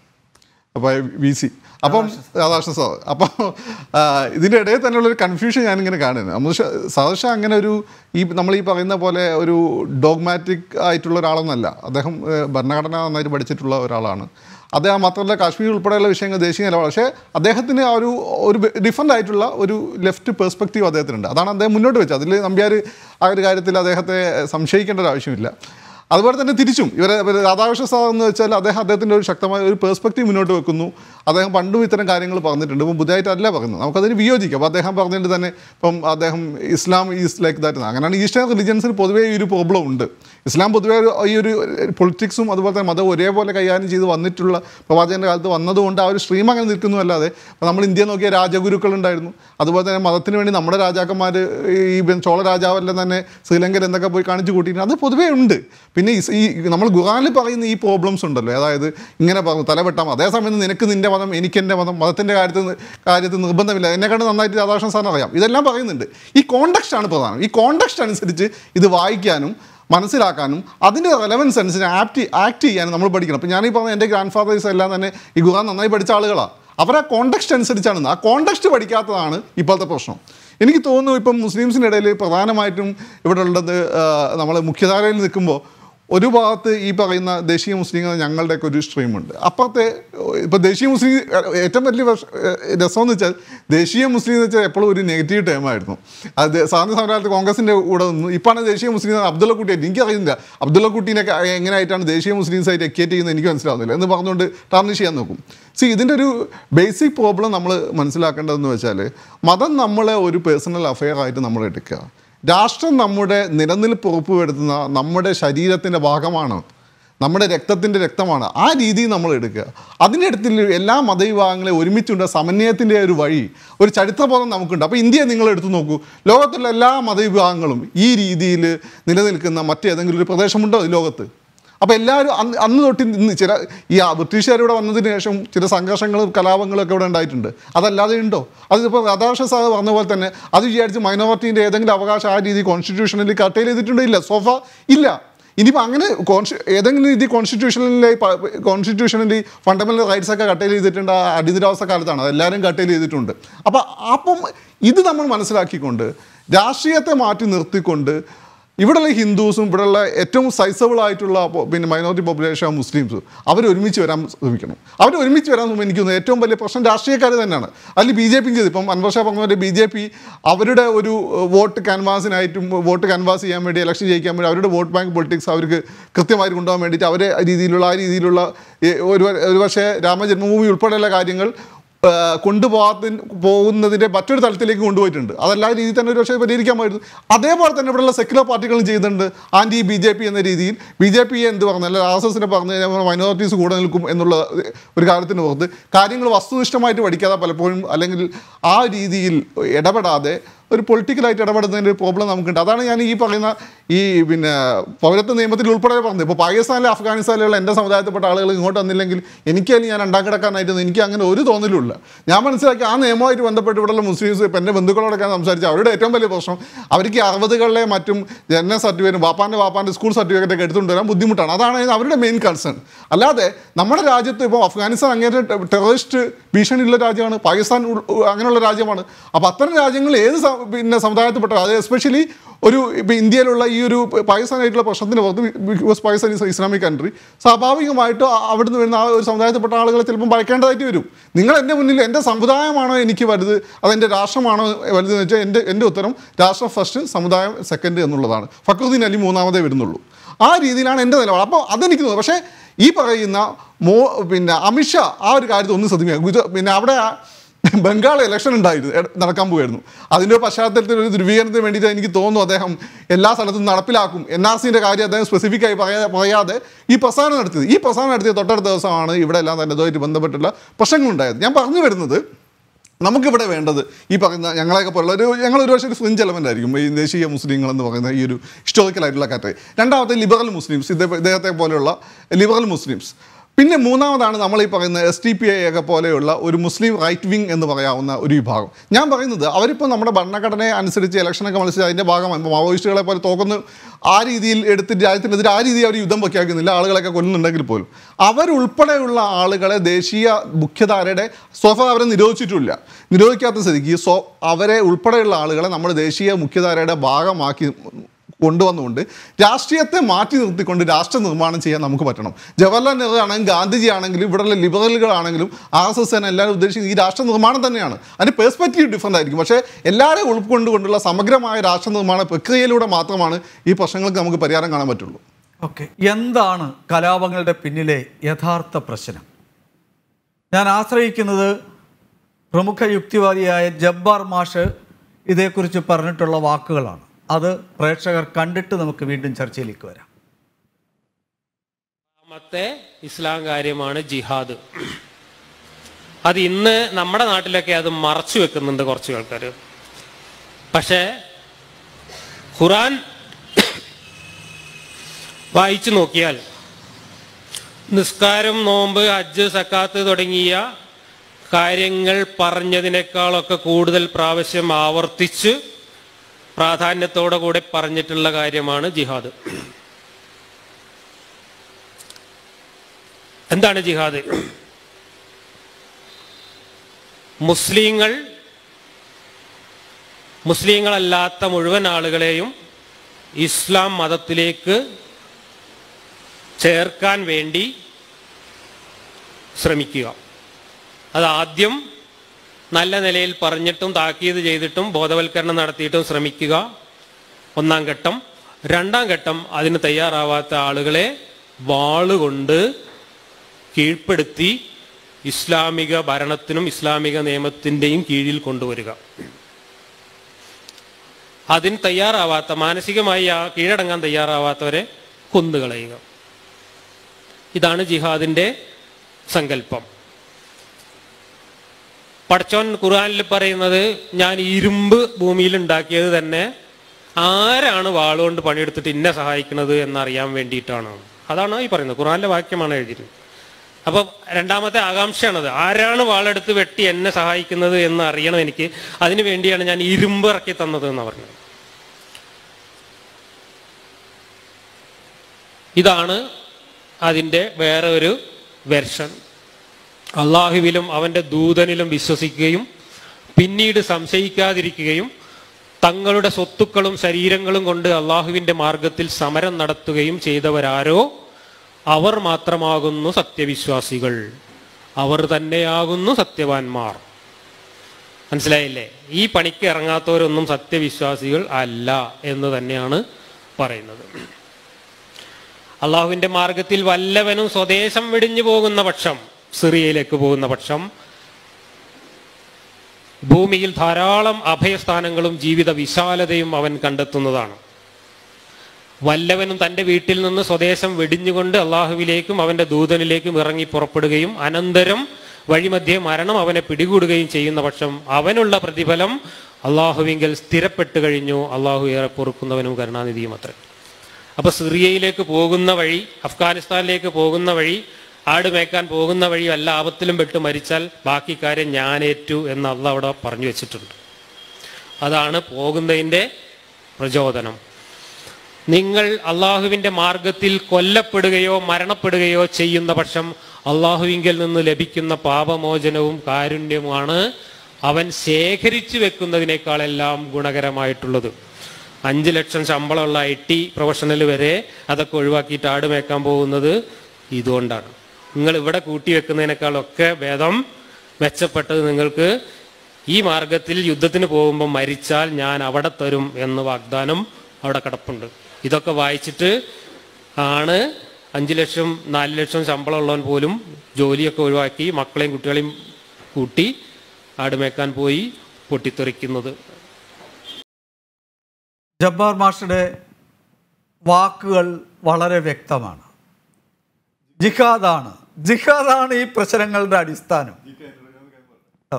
അപ്പോൾ വി സി അപ്പം രാധാകൃഷ്ണൻ സാർ അപ്പം ആ, ഇതിൻ്റെ ഇടയിൽ തന്നെയുള്ളൊരു കൺഫ്യൂഷൻ ഞാനിങ്ങനെ കാണുന്നത് അമുഷ സദർശ അങ്ങനെ ഒരു ഈ നമ്മൾ ഈ പറയുന്ന പോലെ ഒരു ഡോഗ്മാറ്റിക് ആയിട്ടുള്ള ഒരാളൊന്നല്ല അദ്ദേഹം ഏഹ്, ഭരണഘടന നന്നായിട്ട് പഠിച്ചിട്ടുള്ള ഒരാളാണ് അദ്ദേഹം മാത്രമല്ല കാശ്മീർ ഉൾപ്പെടെയുള്ള വിഷയങ്ങൾ ദേശീയ നിലപാട് പക്ഷേ അദ്ദേഹത്തിന് ആ ഒരു ഒരു ഡിഫറൻ്റ് ആയിട്ടുള്ള ഒരു ലെഫ്റ്റ് പെർസ്പെക്റ്റീവ് അദ്ദേഹത്തിനുണ്ട് അതാണ് അദ്ദേഹം മുന്നോട്ട് വെച്ചത് അതിൽ നമ്പ്യാർ ആ ഒരു കാര്യത്തിൽ അദ്ദേഹത്തെ സംശയിക്കേണ്ട ഒരു ആവശ്യമില്ല അതുപോലെ തന്നെ തിരിച്ചും ഇവരെ ഇവരെ രാധാകൃഷ്ണ സാർ എന്ന് വെച്ചാൽ അദ്ദേഹം അദ്ദേഹത്തിൻ്റെ ഒരു ശക്തമായ ഒരു പേഴ്സ്പെക്റ്റീവ് മുന്നോട്ട് വെക്കുന്നു അദ്ദേഹം പണ്ടും ഇത്തരം കാര്യങ്ങൾ പറഞ്ഞിട്ടുണ്ട് ഇപ്പം പുതിയതായിട്ടല്ല പറയുന്നത് നമുക്കതിന് വിയോജിക്കാം അപ്പോൾ അദ്ദേഹം പറഞ്ഞിട്ട് തന്നെ ഇപ്പം അദ്ദേഹം ഇസ്ലാം ഈസ് ലൈക്ക് ദാറ്റ് അങ്ങനെയാണ് ഈസ്റ്റേൺ റിലിജൻസിൽ പൊതുവേ ഈ ഒരു പ്രോബ്ലം ഉണ്ട് ഇസ്ലാം പൊതുവേ ഒരു- ഈ ഒരു പൊളിറ്റിക്സും അതുപോലെ തന്നെ മതം ഒരേപോലെ കൈകാര്യം ചെയ്ത് വന്നിട്ടുള്ള പ്രവാചകൻ്റെ കാലത്ത് വന്നതുകൊണ്ട് ആ ഒരു സ്ട്രീം അങ്ങനെ നിൽക്കുന്നു അല്ലാതെ ഇപ്പോൾ നമ്മൾ ഇന്ത്യ നോക്കിയ രാജഗുരുക്കൾ ഉണ്ടായിരുന്നു അതുപോലെ തന്നെ മതത്തിന് വേണ്ടി നമ്മുടെ രാജാക്കന്മാർ ഈ ബെ- ചോള രാജാവെല്ലാം തന്നെ ശ്രീലങ്കയിൽ എന്തൊക്കെ പോയി കാണിച്ചു കൂട്ടിയിട്ട് അത് പൊതുവേ ഉണ്ട് പിന്നെ ഇസ് ഈ നമ്മൾ ഖുറാനിൽ പറയുന്ന ഈ പ്രോബ്ലംസ് ഉണ്ടല്ലോ അതായത് ഇങ്ങനെ പറഞ്ഞു തലവെട്ടാം അതേസമയം നിനക്ക് നിൻ്റെ മതം എനിക്ക് എൻ്റെ മതം മതത്തിൻ്റെ കാര്യത്തിൽ നി- കാര്യത്തിൽ നിർബന്ധമില്ല എന്നെക്കാണ്ട് നന്നായിട്ട് രാധാകൃഷ്ണൻ സാറിന് അറിയാം ഇതെല്ലാം പറയുന്നുണ്ട് ഈ കോണ്ടക്സ്റ്റ് ആണ് പ്രധാനം ഈ കോണ്ടക്സ്റ്റ് അനുസരിച്ച് ഇത് വായിക്കാനും മനസ്സിലാക്കാനും അതിൻ്റെ റെലവൻസ് അനുസരിച്ച് ആക്ട് ആക്ട് ചെയ്യാനും നമ്മൾ പഠിക്കണം അപ്പോൾ ഞാനീ പറഞ്ഞ എൻ്റെ ഗ്രാൻഡ് ഫാദേഴ്സ് എല്ലാം തന്നെ ഈ ഖുറാൻ നന്നായി പഠിച്ച ആളുകളാണ് അവർ ആ കോണ്ടക്സ്റ്റ് അനുസരിച്ചാണ് ആ കോണ്ടക്സ്റ്റ് പഠിക്കാത്തതാണ് ഇപ്പോഴത്തെ പ്രശ്നം എനിക്ക് തോന്നുന്നു ഇപ്പം മുസ്ലിംസിൻ്റെ ഇടയിൽ പ്രധാനമായിട്ടും ഇവിടെ ഉള്ളത് നമ്മൾ മുഖ്യധാരയിൽ നിൽക്കുമ്പോൾ ഒരു ഭാഗത്ത് ഈ പറയുന്ന ദേശീയ മുസ്ലിങ്ങൾ ഞങ്ങളുടെയൊക്കെ ഒരു സ്ട്രീമുണ്ട് അപ്പുറത്തെ ഇപ്പോൾ ദേശീയ മുസ്ലിം ഏറ്റവും വലിയ പ്രശ്- രസം എന്ന് വെച്ചാൽ ദേശീയ മുസ്ലിം എന്ന് വെച്ചാൽ എപ്പോഴും ഒരു നെഗറ്റീവ് ടൈമായിരുന്നു അത് സ്വാതന്ത്ര്യ സമരകാലത്ത് കോൺഗ്രസിൻ്റെ കൂടെ നിന്നു ഇപ്പോഴാണ് ദേശീയ മുസ്ലിം അബ്ദുള്ള കുട്ടിയായിട്ട് എനിക്കറിയില്ല അബ്ദുള്ള കുട്ടീനെ എങ്ങനെയായിട്ടാണ് ദേശീയ മുസ്ലിംസ് ആയിട്ട് എക്കേറ്റ് ചെയ്യുന്നത് എനിക്ക് മനസ്സിലാവുന്നില്ല എന്ന് പറഞ്ഞുകൊണ്ട് ടാർണിഷ് ചെയ്യാൻ നോക്കും സി ഇതിൻ്റെ ഒരു ബേസിക് പ്രോബ്ലം നമ്മൾ മനസ്സിലാക്കേണ്ടതെന്ന് വെച്ചാൽ മതം നമ്മളെ ഒരു പേഴ്സണൽ അഫെയർ ആയിട്ട് നമ്മൾ എടുക്കുക രാഷ്ട്രം നമ്മുടെ നിലനിൽപ്പ് ഉറപ്പുവരുത്തുന്ന നമ്മുടെ ശരീരത്തിൻ്റെ ഭാഗമാണ് നമ്മുടെ രക്തത്തിൻ്റെ രക്തമാണ് ആ രീതിയിൽ നമ്മൾ എടുക്കുക അതിനടുത്തിൽ എല്ലാ മതവിഭാഗങ്ങളെ ഒരുമിച്ചുണ്ട് സമന്വയത്തിൻ്റെ ഒരു വഴി ഒരു ചരിത്രബോധം നമുക്കുണ്ട് അപ്പോൾ ഇന്ത്യയെ നിങ്ങൾ എടുത്തു നോക്കൂ ലോകത്തുള്ള എല്ലാ മതവിഭാഗങ്ങളും ഈ രീതിയിൽ നിലനിൽക്കുന്ന മറ്റേതെങ്കിലും ഒരു പ്രദേശമുണ്ടോ ഈ ലോകത്ത് അപ്പോൾ എല്ലാവരും അന്ന് അന്ന് തൊട്ട് ഇന്ന് ചില ഈ ആ ബ്രിട്ടീഷുകാർ ഇവിടെ വന്നതിന് ശേഷം ചില സംഘർഷങ്ങളും കലാപങ്ങളും ഒക്കെ ഇവിടെ ഉണ്ടായിട്ടുണ്ട് അതല്ലാതെ ഉണ്ടോ അതിപ്പോൾ രാധാകൃഷ്ണ സാർ പറഞ്ഞ പോലെ തന്നെ അത് വിചാരിച്ച് മൈനോറിറ്റീൻ്റെ ഏതെങ്കിലും അവകാശം ആ രീതി കോൺസ്റ്റിറ്റ്യൂഷനിൽ കട്ടയിൽ ചെയ്തിട്ടുണ്ടോ ഇല്ല സോഫ ഇല്ല ഇനിയിപ്പോൾ അങ്ങനെ കോൺസ്റ്റി ഏതെങ്കിലും രീതി കോൺസ്റ്റിറ്റ്യൂഷനിലെ കോൺസ്റ്റിറ്റ്യൂഷനിൽ ഫണ്ടമെൻ്റൽ റൈറ്റ്സ് ഒക്കെ കട്ടയിൽ ചെയ്തിട്ടുണ്ട് ആ അടിയന്തരാവസ്ഥ കാലത്താണ് അതെല്ലാവരും കട്ടയിൽ ചെയ്തിട്ടുണ്ട് അപ്പോൾ അപ്പം ഇത് നമ്മൾ മനസ്സിലാക്കിക്കൊണ്ട് രാഷ്ട്രീയത്തെ മാറ്റി നിർത്തിക്കൊണ്ട് ഇവിടെയുള്ള ഹിന്ദുസും ഇവിടെയുള്ള ഏറ്റവും സൈസബിൾ ആയിട്ടുള്ള പോ- പിന്നെ മൈനോറിറ്റി പോപ്പുലേഷൻ മുസ്ലിംസ് അവർ ഒരുമിച്ച് വരാൻ ശ്രമിക്കണം അവർ ഒരുമിച്ച് വരാൻ ശ്രമിക്കും എനിക്ക് തോന്നുന്നു ഏറ്റവും വലിയ പ്രശ്നം രാഷ്ട്രീയക്കാർ തന്നെയാണ് അതിൽ ബി ജെ പിക്ക് ഇപ്പം അൻവർ ഷാ പറഞ്ഞ പോലെ ബി ജെ പി അവരുടെ ഒരു ഏഹ്, വോട്ട് ക്യാൻവാസിനായിട്ടും വോട്ട് ക്യാൻവാസ് ചെയ്യാൻ വേണ്ടി ഇലക്ഷൻ ജയിക്കാൻ വേണ്ടി അവരുടെ വോട്ട് ബാങ്ക് പൊളിറ്റിക്സ് അവർക്ക് കൃത്യമായിട്ട് കൊണ്ടുപോകാൻ വേണ്ടിയിട്ട് അവരെ രീതിയിലുള്ള ആ രീതിയിലുള്ള ഏഹ്, ഒരു ഒരു പക്ഷേ രാമജന്മഭൂമി ഉൾപ്പെടെയുള്ള കാര്യങ്ങൾ ആ, കൊണ്ടുപോകാത്തിന് പോകുന്നതിൻ്റെ മറ്റൊരു തലത്തിലേക്ക് കൊണ്ടുപോയിട്ടുണ്ട് അതെല്ലാ രീതിയിൽ തന്നെ ഒരു പക്ഷേ പരിഹരിക്കാമായിരുന്നു അതേപോലെ തന്നെ ഇവിടെയുള്ള സെക്യുലർ പാർട്ടികളും ചെയ്യുന്നുണ്ട് ആൻറ്റി ബി ജെ പി എന്ന രീതിയിൽ ബി ജെ പിയെ എന്ത് പറഞ്ഞു അല്ല ആർ എസ് എസിനെ പറഞ്ഞു കഴിഞ്ഞാൽ മൈനോറിറ്റീസ് കൂടെ നിൽക്കും എന്നുള്ള ഒരു കാര്യത്തിന് പുറത്ത് കാര്യങ്ങൾ വസ്തുനിഷ്ഠമായിട്ട് പഠിക്കാതെ പലപ്പോഴും അല്ലെങ്കിൽ ആ രീതിയിൽ ഇടപെടാതെ ഒരു പൊളിറ്റിക്കലായിട്ട് ഇടപെടുന്നതിൻ്റെ ഒരു പ്രോബ്ലം നമുക്കുണ്ട് അതാണ് ഞാൻ ഈ പറയുന്ന ഈ പിന്നെ പൗരത്വ നിയമത്തിൽ ഉൾപ്പെടെ പറഞ്ഞത് ഇപ്പോൾ പാകിസ്ഥാനിലെ അഫ്ഗാനിസ്ഥാനിലുള്ള എൻ്റെ സമുദായത്തിൽപ്പെട്ട ആളുകൾ ഇങ്ങോട്ട് വന്നില്ലെങ്കിൽ എനിക്കതിന് ഞാൻ ഉണ്ടാക്കിടക്കാനായിട്ട് എനിക്ക് അങ്ങനെ ഒരു തോന്നലുമില്ല ഞാൻ മനസ്സിലാക്കി ആ നിയമവുമായിട്ട് ബന്ധപ്പെട്ട് ഇവിടെയുള്ള മുസ്ലിംസ് ഇപ്പം എൻ്റെ ബന്ധുക്കളോടൊക്കെ സംസാരിച്ചു അവരുടെ ഏറ്റവും വലിയ പ്രശ്നം അവർക്ക് ഈ അറുപതുകളിലെ മറ്റും ജനന സർട്ടിഫിക്കറ്റ് വാപ്പാൻ്റെ വാപ്പാൻ്റെ സ്കൂൾ സർട്ടിഫിക്കറ്റ് ഒക്കെ എടുത്തുകൊണ്ട് വരാൻ ബുദ്ധിമുട്ടാണ് അതാണ് അവരുടെ മെയിൻ കൺസേൺ അല്ലാതെ നമ്മുടെ രാജ്യത്ത് ഇപ്പോൾ അഫ്ഗാനിസ്ഥാൻ അങ്ങേറ്റ ടെററിസ്റ്റ് ഭീഷണിയുള്ള രാജ്യമാണ് പാകിസ്ഥാൻ ഉൾ- അങ്ങനെയുള്ള രാജ്യമാണ് അപ്പോൾ അത്തരം രാജ്യങ്ങൾ ഏത് സ- പിന്നെ സമുദായത്തിൽപ്പെട്ട അത് എസ്പെഷ്യലി ഒരു ഇപ്പോൾ ഇന്ത്യയിലുള്ള ഈ ഒരു പാകിസ്ഥാനായിട്ടുള്ള പ്രശ്നത്തിന് പുറത്ത് because Pakistan is Islamic country സ്വാഭാവികമായിട്ടും ആ- അവിടുന്ന് വരുന്ന ആ ഒരു സമുദായത്തിൽപ്പെട്ട ആളുകളെ ചിലപ്പം ഭയക്കേണ്ടതായിട്ട് വരും നിങ്ങൾ എൻ്റെ മുന്നിൽ എൻ്റെ സമുദായമാണോ എനിക്ക് വലുത് അതെൻ്റെ രാഷ്ട്രമാണോ വലുതെന്ന് വെച്ചാൽ എൻ്റെ എൻ്റെ ഉത്തരം രാഷ്ട്രം ഫസ്റ്റ് സമുദായം സെക്കൻഡ് എന്നുള്ളതാണ് ഫക്രുദ്ദീൻ അലി മൂന്നാമതേ വരുന്നുള്ളൂ ആ രീതിയിലാണ് എൻ്റെ നിലപാട് അപ്പോൾ അതെനിക്ക് തോന്നുന്നു പക്ഷേ ഈ പറയുന്ന മോ പിന്നെ അമിത്ഷാ ആ ഒരു കാര്യത്തിൽ ഒന്ന് ശ്രദ്ധിക്കുക ഗുജ- പിന്നെ അവിടെ ആ ബംഗാൾ ഇലക്ഷൻ ഉണ്ടായിരുന്നു എ- നടക്കാൻ പോവായിരുന്നു അതിൻ്റെ പശ്ചാത്തലത്തിൽ ഒരു ധ്രുവീകരണത്തിന് വേണ്ടിയിട്ട് എനിക്ക് തോന്നുന്നു അദ്ദേഹം എല്ലാ സ്ഥലത്തും നടപ്പിലാക്കും എൻ ആർ സിൻ്റെ കാര്യം അദ്ദേഹം സ്പെസിഫിക് ആയി പറയാ പറയാതെ ഈ പ്രസ്ഥാനം നടത്തിയത് ഈ പ്രസ്ഥാനം നടത്തിയ തൊട്ടടുത്ത ദിവസമാണ് ഇവിടെ എല്ലാം തന്നെ ഇതുമായിട്ട് ബന്ധപ്പെട്ടുള്ള പ്രശ്നങ്ങളുണ്ടായത് ഞാൻ പറഞ്ഞു വരുന്നത് നമുക്കിവിടെ വേണ്ടത് ഈ പറയുന്ന ഞങ്ങളെയൊക്കെ പോലുള്ള ഒരു ഞങ്ങൾ ഒരു പക്ഷേ ഒരു ഫ്രിഞ്ച് എലമെൻ്റ് ആയിരിക്കും ഈ ദേശീയ മുസ്ലിങ്ങൾ എന്ന് പറയുന്ന ഈ ഒരു ഹിസ്റ്റോറിക്കൽ ആയിട്ടുള്ള കാറ്റഗറി രണ്ടാമത്തെ ലിബറൽ മുസ്ലിംസ് ഇതേ ഇദ്ദേഹത്തെ പോലെയുള്ള ലിബറൽ മുസ്ലിംസ് പിന്നെ മൂന്നാമതാണ് നമ്മൾ ഈ പറയുന്ന എസ് ടി പി ഐ ഒക്കെ പോലെയുള്ള ഒരു മുസ്ലിം റൈറ്റ് വിങ് എന്ന് പറയാവുന്ന ഒരു വിഭാഗം ഞാൻ പറയുന്നത് അവരിപ്പോൾ നമ്മുടെ ഭരണഘടനയെ അനുസരിച്ച് ഇലക്ഷനൊക്കെ മത്സരിച്ച് അതിൻ്റെ ഭാഗമായി ഇപ്പോൾ മാവോയിസ്റ്റുകളെ പോലെ തോക്കുന്ന ആ രീതിയിൽ എടുത്ത് രാജ്യത്തിനെതിരെ ആ രീതിയിൽ അവർ യുദ്ധം പ്രഖ്യാപിക്കുന്നില്ല ആളുകളൊക്കെ കൊല്ലുന്നുണ്ടെങ്കിൽ പോലും അവരുൾപ്പെടെയുള്ള ആളുകളെ ദേശീയ മുഖ്യധാരയുടെ സ്വഭാവം അവരെ നിരോധിച്ചിട്ടില്ല നിരോധിക്കാത്ത സ്ഥിതിക്ക് സ്വ അവരെ ഉൾപ്പെടെയുള്ള ആളുകളെ നമ്മൾ ദേശീയ മുഖ്യധാരയുടെ ഭാഗമാക്കി കൊണ്ടുവന്നുകൊണ്ട് രാഷ്ട്രീയത്തെ മാറ്റി നിർത്തിക്കൊണ്ട് രാഷ്ട്ര നിർമ്മാണം ചെയ്യാൻ നമുക്ക് പറ്റണം ജവഹർലാൽ നെഹ്റു ആണെങ്കിലും ഗാന്ധിജി ആണെങ്കിലും ഇവിടെയുള്ള ലിബറലുകളാണെങ്കിലും ആർ എസ് എസ് എല്ലാവരും ഉദ്ദേശിക്കുന്നത് ഈ രാഷ്ട്ര നിർമ്മാണം തന്നെയാണ് അതിന് പെർസ്പെക്റ്റീവ് ഡിഫറൻ്റ് ആയിരിക്കും പക്ഷേ എല്ലാവരെയും ഉൾക്കൊണ്ടുകൊണ്ടുള്ള സമഗ്രമായ രാഷ്ട്ര നിർമ്മാണ പ്രക്രിയയിലൂടെ മാത്രമാണ് ഈ പ്രശ്നങ്ങൾക്ക് നമുക്ക് പരിഹാരം കാണാൻ പറ്റുള്ളൂ
ഓക്കെ എന്താണ് കലാപങ്ങളുടെ പിന്നിലെ യഥാർത്ഥ പ്രശ്നം ഞാൻ ആശ്രയിക്കുന്നത് പ്രമുഖ യുക്തിവാദിയായ ജബ്ബാർ മാഷ് ഇതേക്കുറിച്ച് പറഞ്ഞിട്ടുള്ള വാക്കുകളാണ് അത് പ്രേക്ഷകർ കണ്ടിട്ട് നമുക്ക് വീണ്ടും ചർച്ചയിലേക്ക് വരാം
രണ്ടാമത്തെ ഇസ്ലാം കാര്യമാണ് ജിഹാദ് അത് ഇന്ന് നമ്മുടെ നാട്ടിലൊക്കെ അത് മറച്ചു വെക്കുന്നുണ്ട് കുറച്ച് ആൾക്കാർ പക്ഷേ ഖുറാൻ വായിച്ചു നോക്കിയാൽ നിസ്കാരം നോമ്പ് ഹജ്ജ് സക്കാത്ത് തുടങ്ങിയ കാര്യങ്ങൾ പറഞ്ഞതിനേക്കാളൊക്കെ കൂടുതൽ പ്രാവശ്യം ആവർത്തിച്ച് പ്രാധാന്യത്തോടെ കൂടെ പറഞ്ഞിട്ടുള്ള കാര്യമാണ് ജിഹാദ് എന്താണ് ജിഹാദ് മുസ്ലിങ്ങൾ മുസ്ലിങ്ങളല്ലാത്ത മുഴുവൻ ആളുകളെയും ഇസ്ലാം മതത്തിലേക്ക് ചേർക്കാൻ വേണ്ടി ശ്രമിക്കുക അത് ആദ്യം നല്ല നിലയിൽ പറഞ്ഞിട്ടും താക്കീത് ചെയ്തിട്ടും ബോധവൽക്കരണം നടത്തിയിട്ടും ശ്രമിക്കുക ഒന്നാം ഘട്ടം രണ്ടാം ഘട്ടം അതിന് തയ്യാറാവാത്ത ആളുകളെ വാളുകൊണ്ട് കീഴ്പ്പെടുത്തി ഇസ്ലാമിക ഭരണത്തിനും ഇസ്ലാമിക നിയമത്തിൻ്റെയും കീഴിൽ കൊണ്ടുവരിക അതിന് തയ്യാറാവാത്ത മാനസികമായി ആ കീഴടങ്ങാൻ തയ്യാറാവാത്തവരെ കൊന്നുകളയുക ഇതാണ് ജിഹാദിന്റെ സങ്കല്പം പടച്ചോൻ ഖുർആനിൽ പറയുന്നത് ഞാൻ ഇരുമ്പ് ഭൂമിയിൽ ഉണ്ടാക്കിയത് തന്നെ ആരാണ് വാളുകൊണ്ട് പണിയെടുത്തിട്ട് ഇന്നെ സഹായിക്കുന്നത് എന്നറിയാൻ വേണ്ടിയിട്ടാണ് അതാണ് ഈ പറയുന്നത് ഖുർആനിലെ വാക്യമാണ് എഴുതിയത് അപ്പൊ രണ്ടാമത്തെ ആകാംക്ഷയാണത് ആരാണ് വാളെടുത്ത് വെട്ടി എന്നെ സഹായിക്കുന്നത് എന്ന് അറിയണം എനിക്ക് അതിനു വേണ്ടിയാണ് ഞാൻ ഇരുമ്പ് ഇറക്കി തന്നത് എന്ന് പറഞ്ഞത് ഇതാണ് അതിൻ്റെ വേറെ ഒരു വെർഷൻ അള്ളാഹുവിലും അവൻ്റെ ദൂതനിലും വിശ്വസിക്കുകയും പിന്നീട് സംശയിക്കാതിരിക്കുകയും തങ്ങളുടെ സ്വത്തുക്കളും ശരീരങ്ങളും കൊണ്ട് അള്ളാഹുവിൻ്റെ മാർഗത്തിൽ സമരം നടത്തുകയും ചെയ്തവരാരോ അവർ മാത്രമാകുന്നു സത്യവിശ്വാസികൾ അവർ തന്നെയാകുന്നു സത്യവാന്മാർ മനസ്സിലായില്ലേ ഈ പണിക്ക് ഇറങ്ങാത്തവരൊന്നും സത്യവിശ്വാസികൾ അല്ല എന്ന് തന്നെയാണ് പറയുന്നത് അള്ളാഹുവിന്റെ മാർഗത്തിൽ വല്ലവനും സ്വദേശം വെടിഞ്ഞു പോകുന്ന പക്ഷം സിറിയയിലേക്ക് പോകുന്ന പക്ഷം ഭൂമിയിൽ ധാരാളം അഭയസ്ഥാനങ്ങളും ജീവിത വിശാലതയും അവൻ കണ്ടെത്തുന്നതാണ് വല്ലവനും തൻ്റെ വീട്ടിൽ നിന്ന് സ്വദേശം വെടിഞ്ഞുകൊണ്ട് അള്ളാഹുവിലേക്കും അവൻ്റെ ദൂതനിലേക്കും ഇറങ്ങി പുറപ്പെടുകയും അനന്തരം വഴിമധ്യേ മരണം അവനെ പിടികൂടുകയും ചെയ്യുന്ന പക്ഷം അവനുള്ള പ്രതിഫലം അള്ളാഹുവിങ്കൽ സ്ഥിരപ്പെട്ട് കഴിഞ്ഞു അള്ളാഹു ഏറെ പൊറുക്കുന്നവനും കരുണാനിധിയും അത്രേ അപ്പൊ സിറിയയിലേക്ക് പോകുന്ന വഴി അഫ്ഗാനിസ്ഥാനിലേക്ക് പോകുന്ന വഴി ആട് മേക്കാൻ പോകുന്ന വഴി വല്ല ആപത്തിലും പെട്ട് മരിച്ചാൽ ബാക്കി കാര്യം ഞാനേറ്റു എന്ന് അള്ള അവിടെ പറഞ്ഞു വെച്ചിട്ടുണ്ട് അതാണ് പോകുന്നതിൻ്റെ പ്രചോദനം നിങ്ങൾ അള്ളാഹുവിൻ്റെ മാർഗത്തിൽ കൊല്ലപ്പെടുകയോ മരണപ്പെടുകയോ ചെയ്യുന്ന പക്ഷം അള്ളാഹുവിങ്കിൽ നിന്ന് ലഭിക്കുന്ന പാപമോചനവും കാരുണ്യവുമാണ് അവൻ ശേഖരിച്ചു വെക്കുന്നതിനേക്കാളെല്ലാം ഗുണകരമായിട്ടുള്ളത് അഞ്ച് ലക്ഷം ശമ്പളമുള്ള ഐ ടി പ്രൊഫഷണൽ വരെ അതൊക്കെ ഒഴിവാക്കിയിട്ട് ആട് മേക്കാൻ പോകുന്നത് ഇതുകൊണ്ടാണ് നിങ്ങൾ ഇവിടെ കൂട്ടി വെക്കുന്നതിനേക്കാളൊക്കെ ഭേദം മെച്ചപ്പെട്ടത് നിങ്ങൾക്ക് ഈ മാർഗത്തിൽ യുദ്ധത്തിന് പോകുമ്പോൾ മരിച്ചാൽ ഞാൻ അവിടെ തരും എന്ന് വാഗ്ദാനം അവിടെ കിടപ്പുണ്ട് ഇതൊക്കെ വായിച്ചിട്ട് ആണ് അഞ്ച് ലക്ഷം നാല് ലക്ഷം ശമ്പളം ഉള്ളവൻ പോലും ജോലിയൊക്കെ ഒഴിവാക്കി മക്കളെയും കുട്ടികളെയും കൂട്ടി ആടുമേക്കാൻ പോയി പൊട്ടിത്തെറിക്കുന്നത്
ജബ്ബാർ മാഷയുടെ വാക്കുകൾ വളരെ വ്യക്തമാണ് ജിഹാദാണ് ജിഹാദാണ് ഈ പ്രശ്നങ്ങളുടെ അടിസ്ഥാനം ആ.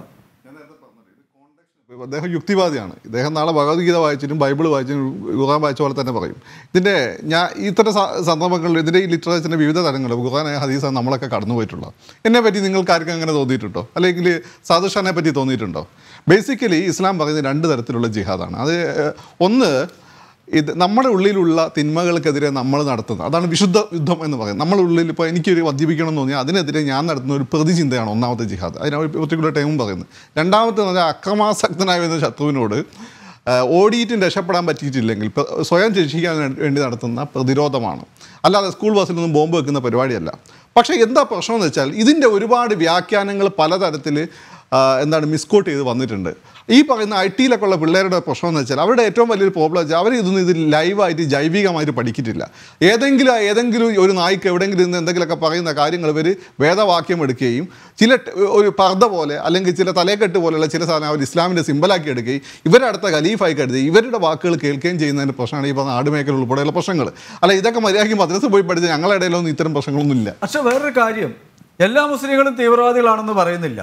അദ്ദേഹം യുക്തിവാദിയാണ് ഇദ്ദേഹം നാളെ ഭഗവത്ഗീത വായിച്ചിട്ടും ബൈബിൾ വായിച്ചിട്ടും ഖുർആൻ വായിച്ച പോലെ തന്നെ പറയും ഇതിൻ്റെ ഞാൻ ഇത്തരം സ- സന്ദർഭങ്ങളിൽ ഇതിൻ്റെ ഈ ലിറ്ററേച്ചറിൻ്റെ വിവിധ തലങ്ങൾ ഖുർആനായ ഹദീസാണ് നമ്മളൊക്കെ കടന്നു പോയിട്ടുള്ളത് എന്നെ പറ്റി നിങ്ങൾക്ക് ആർക്കും അങ്ങനെ തോന്നിയിട്ടുണ്ടോ അല്ലെങ്കിൽ സാദുഷാനെ പറ്റി തോന്നിയിട്ടുണ്ടോ ബേസിക്കലി ഇസ്ലാം പറയുന്നത് രണ്ട് തരത്തിലുള്ള ജിഹാദാണ് അത് ഏഹ്, ഒന്ന് ഇത് നമ്മുടെ ഉള്ളിലുള്ള തിന്മകൾക്കെതിരെ നമ്മൾ നടത്തുന്നത് അതാണ് വിശുദ്ധ യുദ്ധം എന്ന് പറയുന്നത് നമ്മുടെ ഉള്ളിൽ ഇപ്പോൾ എനിക്കൊരു മദ്യപിക്കണം എന്ന് തോന്നിയാൽ അതിനെതിരെ ഞാൻ നടത്തുന്ന ഒരു പ്രതിചിന്തയാണ് ഒന്നാമത്തെ ജിഹാദ് അതിന് ഒരു പെർട്ടിക്കുലർ ടൈമും പറയുന്നത് രണ്ടാമത്തെ എന്ന് പറഞ്ഞാൽ അക്രമാസക്തനായ വരുന്ന ശത്രുവിനോട് ആ, ഓടിയിട്ടും രക്ഷപ്പെടാൻ പറ്റിയിട്ടില്ലെങ്കിൽ പ്ര- സ്വയം രക്ഷിക്കാൻ വേണ്ടി നടത്തുന്ന പ്രതിരോധമാണ് അല്ലാതെ സ്കൂൾ ബസ്സിലൊന്നും ബോംബ് വെക്കുന്ന പരിപാടിയല്ല പക്ഷേ എന്താ പ്രശ്നം എന്ന് വെച്ചാൽ ഇതിൻ്റെ ഒരുപാട് വ്യാഖ്യാനങ്ങൾ പലതരത്തിൽ ആ, എന്താണ് മിസ്കോട്ട് ചെയ്ത് വന്നിട്ടുണ്ട് ഈ പറയുന്ന ഐ ടിയിലൊക്കെ ഉള്ള പിള്ളേരുടെ പ്രശ്നം എന്ന് വെച്ചാൽ അവരുടെ ഏറ്റവും വലിയൊരു പ്രോബ്ലം വെച്ചാൽ അവർ ഇതൊന്നും ഇത് ലൈവായിട്ട് ജൈവികമായിട്ട് പഠിച്ചിട്ടില്ല ഏതെങ്കിലും ഏതെങ്കിലും ഒരു നായ്ക്ക് എവിടെയെങ്കിലും ഇരുന്ന് എന്തെങ്കിലുമൊക്കെ പറയുന്ന കാര്യങ്ങൾ ഇവർ വേദവാക്യം എടുക്കുകയും ചില ട്- ഒരു പർദ്ദ പോലെ അല്ലെങ്കിൽ ചില തലേക്കെട്ട് പോലെയുള്ള ചില സാധനം അവർ ഇസ്ലാമിൻ്റെ സിമ്പലാക്കി എടുക്കുകയും ഇവരുടെ അടുത്ത ഖലീഫായി കരുതി ഇവരുടെ വാക്കുകൾ കേൾക്കുകയും ചെയ്യുന്നതിൻ്റെ പ്രശ്നമാണ് ഈ പറഞ്ഞ ആടുമേക്കൽ ഉൾപ്പെടെയുള്ള പ്രശ്നങ്ങൾ അല്ല ഇതൊക്കെ മര്യാദയ്ക്ക് മദ്രസ പോയി പഠിച്ച ഞങ്ങളുടെ ഇടയിലൊന്നും ഇത്തരം പ്രശ്നങ്ങളൊന്നും ഇല്ല
പക്ഷെ വേറൊരു കാര്യം എല്ലാ മുസ്ലിങ്ങളും തീവ്രവാദികളാണെന്ന് പറയുന്നില്ല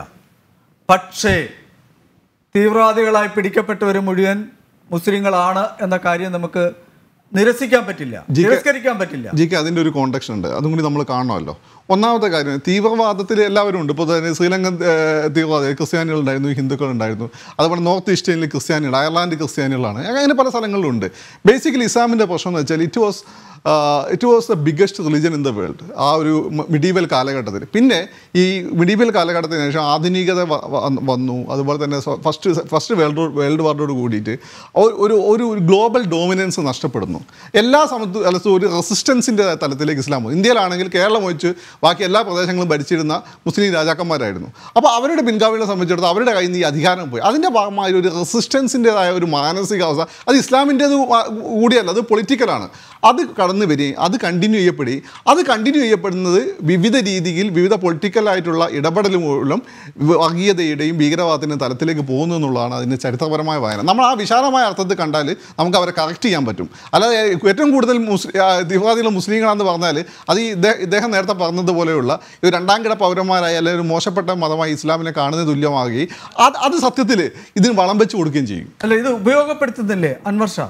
പക്ഷേ തീവ്രവാദികളായി പിടിക്കപ്പെട്ടവർ മുഴുവൻ മുസ്ലിങ്ങളാണ് എന്ന കാര്യം നമുക്ക് നിരസിക്കാൻ പറ്റില്ല
ജി കെ-
തിരസ്കരിക്കാൻ പറ്റില്ല
ജിക്ക് അതിൻ്റെ ഒരു കോണ്ടക്ഷൻ ഉണ്ട് അതും കൂടി നമ്മൾ കാണണമല്ലോ ഒന്നാമത്തെ കാര്യം തീവ്രവാദത്തിൽ എല്ലാവരും ഉണ്ട് ഇപ്പോൾ തന്നെ ശ്രീലങ്കൻ ഏഹ്, തീവ്രവാദി ക്രിസ്ത്യാനികളുണ്ടായിരുന്നു ഹിന്ദുക്കളുണ്ടായിരുന്നു അതുപോലെ നോർത്ത് ഈസ്റ്റേണിൽ ക്രിസ്ത്യാനികൾ അയർലാൻഡ് ക്രിസ്ത്യാനികളാണ് അങ്ങനെ പല സ്ഥലങ്ങളിലും ഉണ്ട് ബേസിക്കലി ഇസ്ലാമിൻ്റെ പ്രശ്നം എന്ന് വെച്ചാൽ it was it was the biggest religion in the world ആ ഒരു മിഡീവൽ കാലഘട്ടത്തിൽ പിന്നെ ഈ മിഡീവൽ കാലഘട്ടത്തിന് ശേഷം ആധുനികത വ- വ- വന്നു അതുപോലെ തന്നെ ഫസ്റ്റ് ഫസ്റ്റ് വേൾഡ് വേൾഡ് വാറിനോട് കൂടിയിട്ട് ഒ- ഒരു ഒരു ഗ്ലോബൽ ഡോമിനൻസ് നഷ്ടപ്പെടുന്നു എല്ലാ സമയത്തും അല്ല ഒരു റെസിസ്റ്റൻസിൻ്റെ തലത്തിലേക്ക് ഇസ്ലാം വന്നു ഇന്ത്യയിലാണെങ്കിൽ കേരളം ഒഴിച്ച് ബാക്കി എല്ലാ പ്രദേശങ്ങളും ഭരിച്ചിരുന്ന മുസ്ലിം രാജാക്കന്മാരായിരുന്നു അപ്പോൾ അവരുടെ പിൻഗാമികളെ സംബന്ധിച്ചിടത്തോളം അവരുടെ കയ്യിൽ നിന്ന് ഈ അധികാരം പോയി അതിൻ്റെ ഭാഗമായി ഒരു റെസിസ്റ്റൻസിൻ്റെതായ ഒരു മാനസികാവസ്ഥ അത് ഇസ്ലാമിൻ്റേത് കൂടിയല്ല അത് പൊളിറ്റിക്കലാണ് അത് കടന്നു വരികയും അത് കണ്ടിന്യൂ ചെയ്യപ്പെടുകയും അത് കണ്ടിന്യൂ ചെയ്യപ്പെടുന്നത് വിവിധ രീതിയിൽ വിവിധ പൊളിറ്റിക്കലായിട്ടുള്ള ഇടപെടൽ മൂലം വർഗീയതയുടെയും ഭീകരവാദത്തിൻ്റെ തലത്തിലേക്ക് പോകുന്നു എന്നുള്ളതാണ് അതിൻ്റെ ചരിത്രപരമായ വായന നമ്മൾ ആ വിശാലമായ അർത്ഥത്തിൽ കണ്ടാൽ നമുക്ക് അവരെ കറക്റ്റ് ചെയ്യാൻ പറ്റും അല്ലാതെ ഏറ്റവും കൂടുതൽ മുസ്ലിം തീവ്രവാദികൾ മുസ്ലിങ്ങളാണെന്ന് പറഞ്ഞാൽ അത് ഈ ഇദ്ദേ- ഇദ്ദേഹം നേരത്തെ പറഞ്ഞതുപോലെയുള്ള ഒരു രണ്ടാം കിട പൗരന്മാരായ അല്ലെങ്കിൽ ഒരു മോശപ്പെട്ട മതമായി ഇസ്ലാമിനെ കാണുന്നത് തുല്യമാകുകയും അത് അത് സത്യത്തിൽ ഇതിന് വളം വെച്ച് കൊടുക്കുകയും ചെയ്യും
അല്ല ഇത് ഉപയോഗപ്പെടുത്തുന്നില്ലേ അൻവർ ഷാ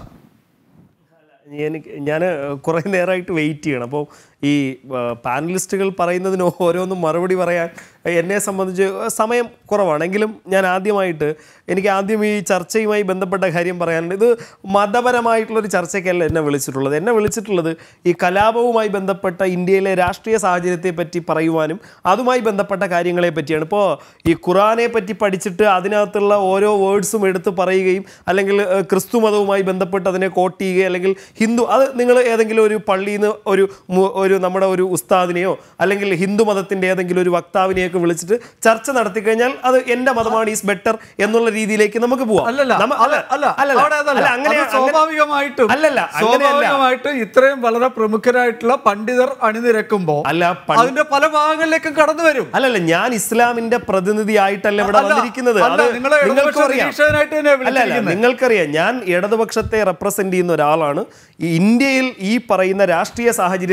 എനിക്ക് ഞാൻ കുറേ നേരമായിട്ട് വെയിറ്റ് ചെയ്യണം അപ്പോൾ ഈ പാനലിസ്റ്റുകൾ പറയുന്നതിന് ഓരോന്നും മറുപടി പറയാൻ എന്നെ സംബന്ധിച്ച് സമയം കുറവാണെങ്കിലും ഞാൻ ആദ്യമായിട്ട് എനിക്ക് ആദ്യം ഈ ചർച്ചയുമായി ബന്ധപ്പെട്ട കാര്യം പറയാനുണ്ട് ഇത് മതപരമായിട്ടുള്ളൊരു ചർച്ചയ്ക്കല്ല എന്നെ വിളിച്ചിട്ടുള്ളത് എന്നെ വിളിച്ചിട്ടുള്ളത് ഈ കലാപവുമായി ബന്ധപ്പെട്ട ഇന്ത്യയിലെ രാഷ്ട്രീയ സാഹചര്യത്തെ പറ്റി പറയുവാനും അതുമായി ബന്ധപ്പെട്ട കാര്യങ്ങളെ പറ്റിയാണ് ഇപ്പോൾ ഈ ഖുറാനെ പറ്റി പഠിച്ചിട്ട് അതിനകത്തുള്ള ഓരോ വേർഡ്സും എടുത്ത് പറയുകയും അല്ലെങ്കിൽ ഏഹ്, ക്രിസ്തു മതവുമായി ബന്ധപ്പെട്ട് അതിനെ കോട്ട് ചെയ്യുകയോ അല്ലെങ്കിൽ ഹിന്ദു അത് നിങ്ങൾ ഏതെങ്കിലും ഒരു പള്ളിയിൽ നിന്ന് ഒരു മു- ഒരു നമ്മുടെ ഒരു ഉസ്താദിനെയോ അല്ലെങ്കിൽ ഹിന്ദു മതത്തിൻ്റെ ഏതെങ്കിലും ഒരു വക്താവിനെയൊക്കെ വിളിച്ചിട്ട് ചർച്ച നടത്തി കഴിഞ്ഞാൽ അത് എൻ്റെ മതമാണ് ഈസ് ബെറ്റർ എന്നുള്ള രീതിയിലേക്ക് നമുക്ക് പോവാം
അല്ലല്ല
നമ്മ-
അല്ല അല്ല
അല്ലല്ല.
അവിടെ അതല്ല.
അല്ല, അങ്ങനെ
അത്
അങ്ങനെ-
സ്വാഭാവികമായിട്ടും
അല്ലല്ല അങ്ങനെയല്ല
സ്വാഭാവികമായിട്ടും ഇത്രയും വളരെ പ്രമുഖരായിട്ടുള്ള പണ്ഡിതർ അണിനിരക്കുമ്പോ
അല്ല, പണ്ട്-
അതിന്റെ പല ഭാഗങ്ങളിലേക്കും കടന്നു വരും
അല്ലല്ല ഞാൻ ഇസ്ലാമിന്റെ പ്രതിനിധി ആയിട്ടല്ല ഇവിടെ
അല്ല,
വന്നിരിക്കുന്നത്
അല്ല,
അത്
നിങ്ങളെ
നിങ്ങൾക്കും
ഇടതുപക്ഷ
അറിയാം
നിരീക്ഷകനായിട്ട് തന്നെയാ
അല്ല അല്ല
വിളിച്ചിരിക്കുന്നത്.
നിങ്ങൾക്കറിയാം ഞാൻ ഇടതുപക്ഷത്തെ റെപ്രസെന്റ് ചെയ്യുന്ന ഒരാളാണ് ഈ ഇന്ത്യയിൽ ഈ പറയുന്ന രാഷ്ട്രീയ സാഹചര്യത്തിലേക്ക്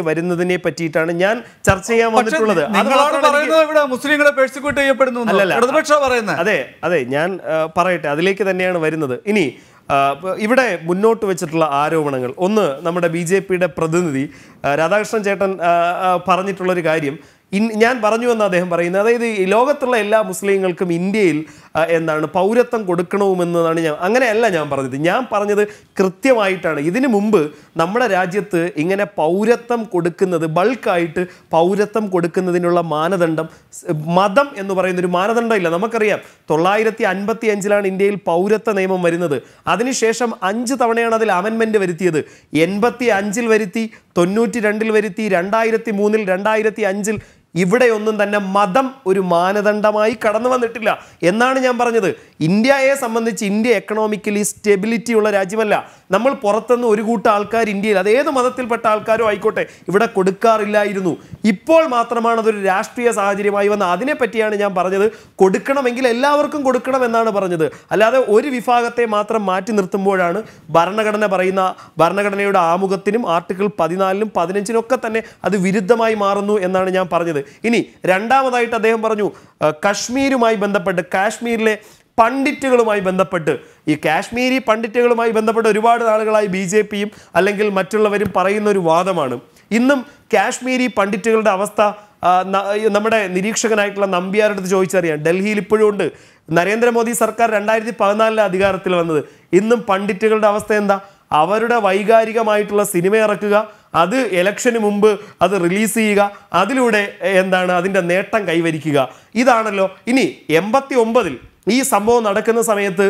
വരുന്നതിനെ പറ്റിയിട്ടാണ് ഞാൻ ചർച്ച ചെയ്യാൻ
പക്ഷേ
വന്നിട്ടുള്ളത് അത്
നിങ്ങളാണ്
മാത്രമാണ് എനിക്ക്
പറയുന്നത് ഇവിടെ മുസ്ലിങ്ങളെ പേഴ്സിക്യൂട്ട് ചെയ്യപ്പെടുന്നു എന്ന്.
അല്ലല്ല.
ഇടതുപക്ഷ പറയുന്നത്
അതെ അതെ ഞാൻ ആ, പറയട്ടെ അതിലേക്ക് തന്നെയാണ് വരുന്നത് ഇനി ആ, ഇപ്പൊ ഇവിടെ മുന്നോട്ട് വെച്ചിട്ടുള്ള ആരോപണങ്ങൾ ഒന്ന് നമ്മുടെ ബി ജെ പിയുടെ പ്രതിനിധി ആ, രാധാകൃഷ്ണൻ ചേട്ടൻ ആ, ആ, പറഞ്ഞിട്ടുള്ളൊരു കാര്യം ഇൻ- ഞാൻ പറഞ്ഞു എന്ന് അദ്ദേഹം പറയുന്നത് അതായത് ഈ ലോകത്തുള്ള എല്ലാ മുസ്ലിങ്ങൾക്കും ഇന്ത്യയിൽ ആ, എന്താണ് പൗരത്വം കൊടുക്കണമെന്നതാണ് ഞാൻ അങ്ങനെയല്ല ഞാൻ പറഞ്ഞത് ഞാൻ പറഞ്ഞത് കൃത്യമായിട്ടാണ് ഇതിനു മുമ്പ് നമ്മുടെ രാജ്യത്ത് ഇങ്ങനെ പൗരത്വം കൊടുക്കുന്നത് ബൾക്കായിട്ട് പൗരത്വം കൊടുക്കുന്നതിനുള്ള മാനദണ്ഡം സ് മതം എന്ന് പറയുന്ന ഒരു മാനദണ്ഡം ഇല്ല നമുക്കറിയാം തൊള്ളായിരത്തി അൻപത്തി അഞ്ചിലാണ് ഇന്ത്യയിൽ പൗരത്വ നിയമം വരുന്നത് അതിനുശേഷം അഞ്ച് തവണയാണ് അതിൽ അമെൻമെന്റ് വരുത്തിയത് എൺപത്തി അഞ്ചിൽ വരുത്തി തൊണ്ണൂറ്റി രണ്ടിൽ വരുത്തി രണ്ടായിരത്തി മൂന്നിൽ രണ്ടായിരത്തി അഞ്ചിൽ ഇവിടെയൊന്നും തന്നെ മതം ഒരു മാനദണ്ഡമായി കടന്നു വന്നിട്ടില്ല എന്നാണ് ഞാൻ പറഞ്ഞത് ഇന്ത്യയെ സംബന്ധിച്ച് ഇന്ത്യ എക്കണോമിക്കലി സ്റ്റെബിലിറ്റി ഉള്ള രാജ്യമല്ല നമ്മൾ പുറത്തുനിന്ന് ഒരു കൂട്ടം ആൾക്കാർ ഇന്ത്യയിൽ അത് ഏത് മതത്തിൽപ്പെട്ട ആൾക്കാരോ ആയിക്കോട്ടെ ഇവിടെ കൊടുക്കാറില്ലായിരുന്നു ഇപ്പോൾ മാത്രമാണ് അതൊരു രാഷ്ട്രീയ സാഹചര്യമായി വന്നത് അതിനെ പറ്റിയാണ് ഞാൻ പറഞ്ഞത് കൊടുക്കണമെങ്കിൽ എല്ലാവർക്കും കൊടുക്കണം എന്നാണ് പറഞ്ഞത് അല്ലാതെ ഒരു വിഭാഗത്തെ മാത്രം മാറ്റി നിർത്തുമ്പോഴാണ് ഭരണഘടന പറയുന്ന ഭരണഘടനയുടെ ആമുഖത്തിനും ആർട്ടിക്കിൾ പതിനാലിനും പതിനഞ്ചിനും ഒക്കെ തന്നെ അത് വിരുദ്ധമായി മാറുന്നു എന്നാണ് ഞാൻ പറഞ്ഞത് ഇനി രണ്ടാമതായിട്ട് അദ്ദേഹം പറഞ്ഞു ആ, കശ്മീരുമായി ബന്ധപ്പെട്ട് കാശ്മീരിലെ പണ്ഡിറ്റുകളുമായി ബന്ധപ്പെട്ട് ഈ കാശ്മീരി പണ്ഡിറ്റുകളുമായി ബന്ധപ്പെട്ട് ഒരുപാട് നാളുകളായി ബി ജെ പിയും അല്ലെങ്കിൽ മറ്റുള്ളവരും പറയുന്ന ഒരു വാദമാണ് ഇന്നും കാശ്മീരി പണ്ഡിറ്റുകളുടെ അവസ്ഥ ആ, ന- നമ്മുടെ നിരീക്ഷകനായിട്ടുള്ള നമ്പ്യാരുടെ അടുത്ത് ചോദിച്ചറിയാം ഡൽഹിയിൽ ഇപ്പോഴും ഉണ്ട് നരേന്ദ്രമോദി സർക്കാർ രണ്ടായിരത്തി പതിനാലിലെ അധികാരത്തിൽ വന്നത് ഇന്നും പണ്ഡിറ്റുകളുടെ അവസ്ഥ എന്താ അവരുടെ വൈകാരികമായിട്ടുള്ള സിനിമ ഇറക്കുക അത് ഇലക്ഷന് മുമ്പ് അത് റിലീസ് ചെയ്യുക അതിലൂടെ എ, എന്താണ് അതിൻ്റെ നേട്ടം കൈവരിക്കുക ഇതാണല്ലോ ഇനി എൺപത്തി ഒമ്പതിൽ ഈ സംഭവം നടക്കുന്ന സമയത്ത്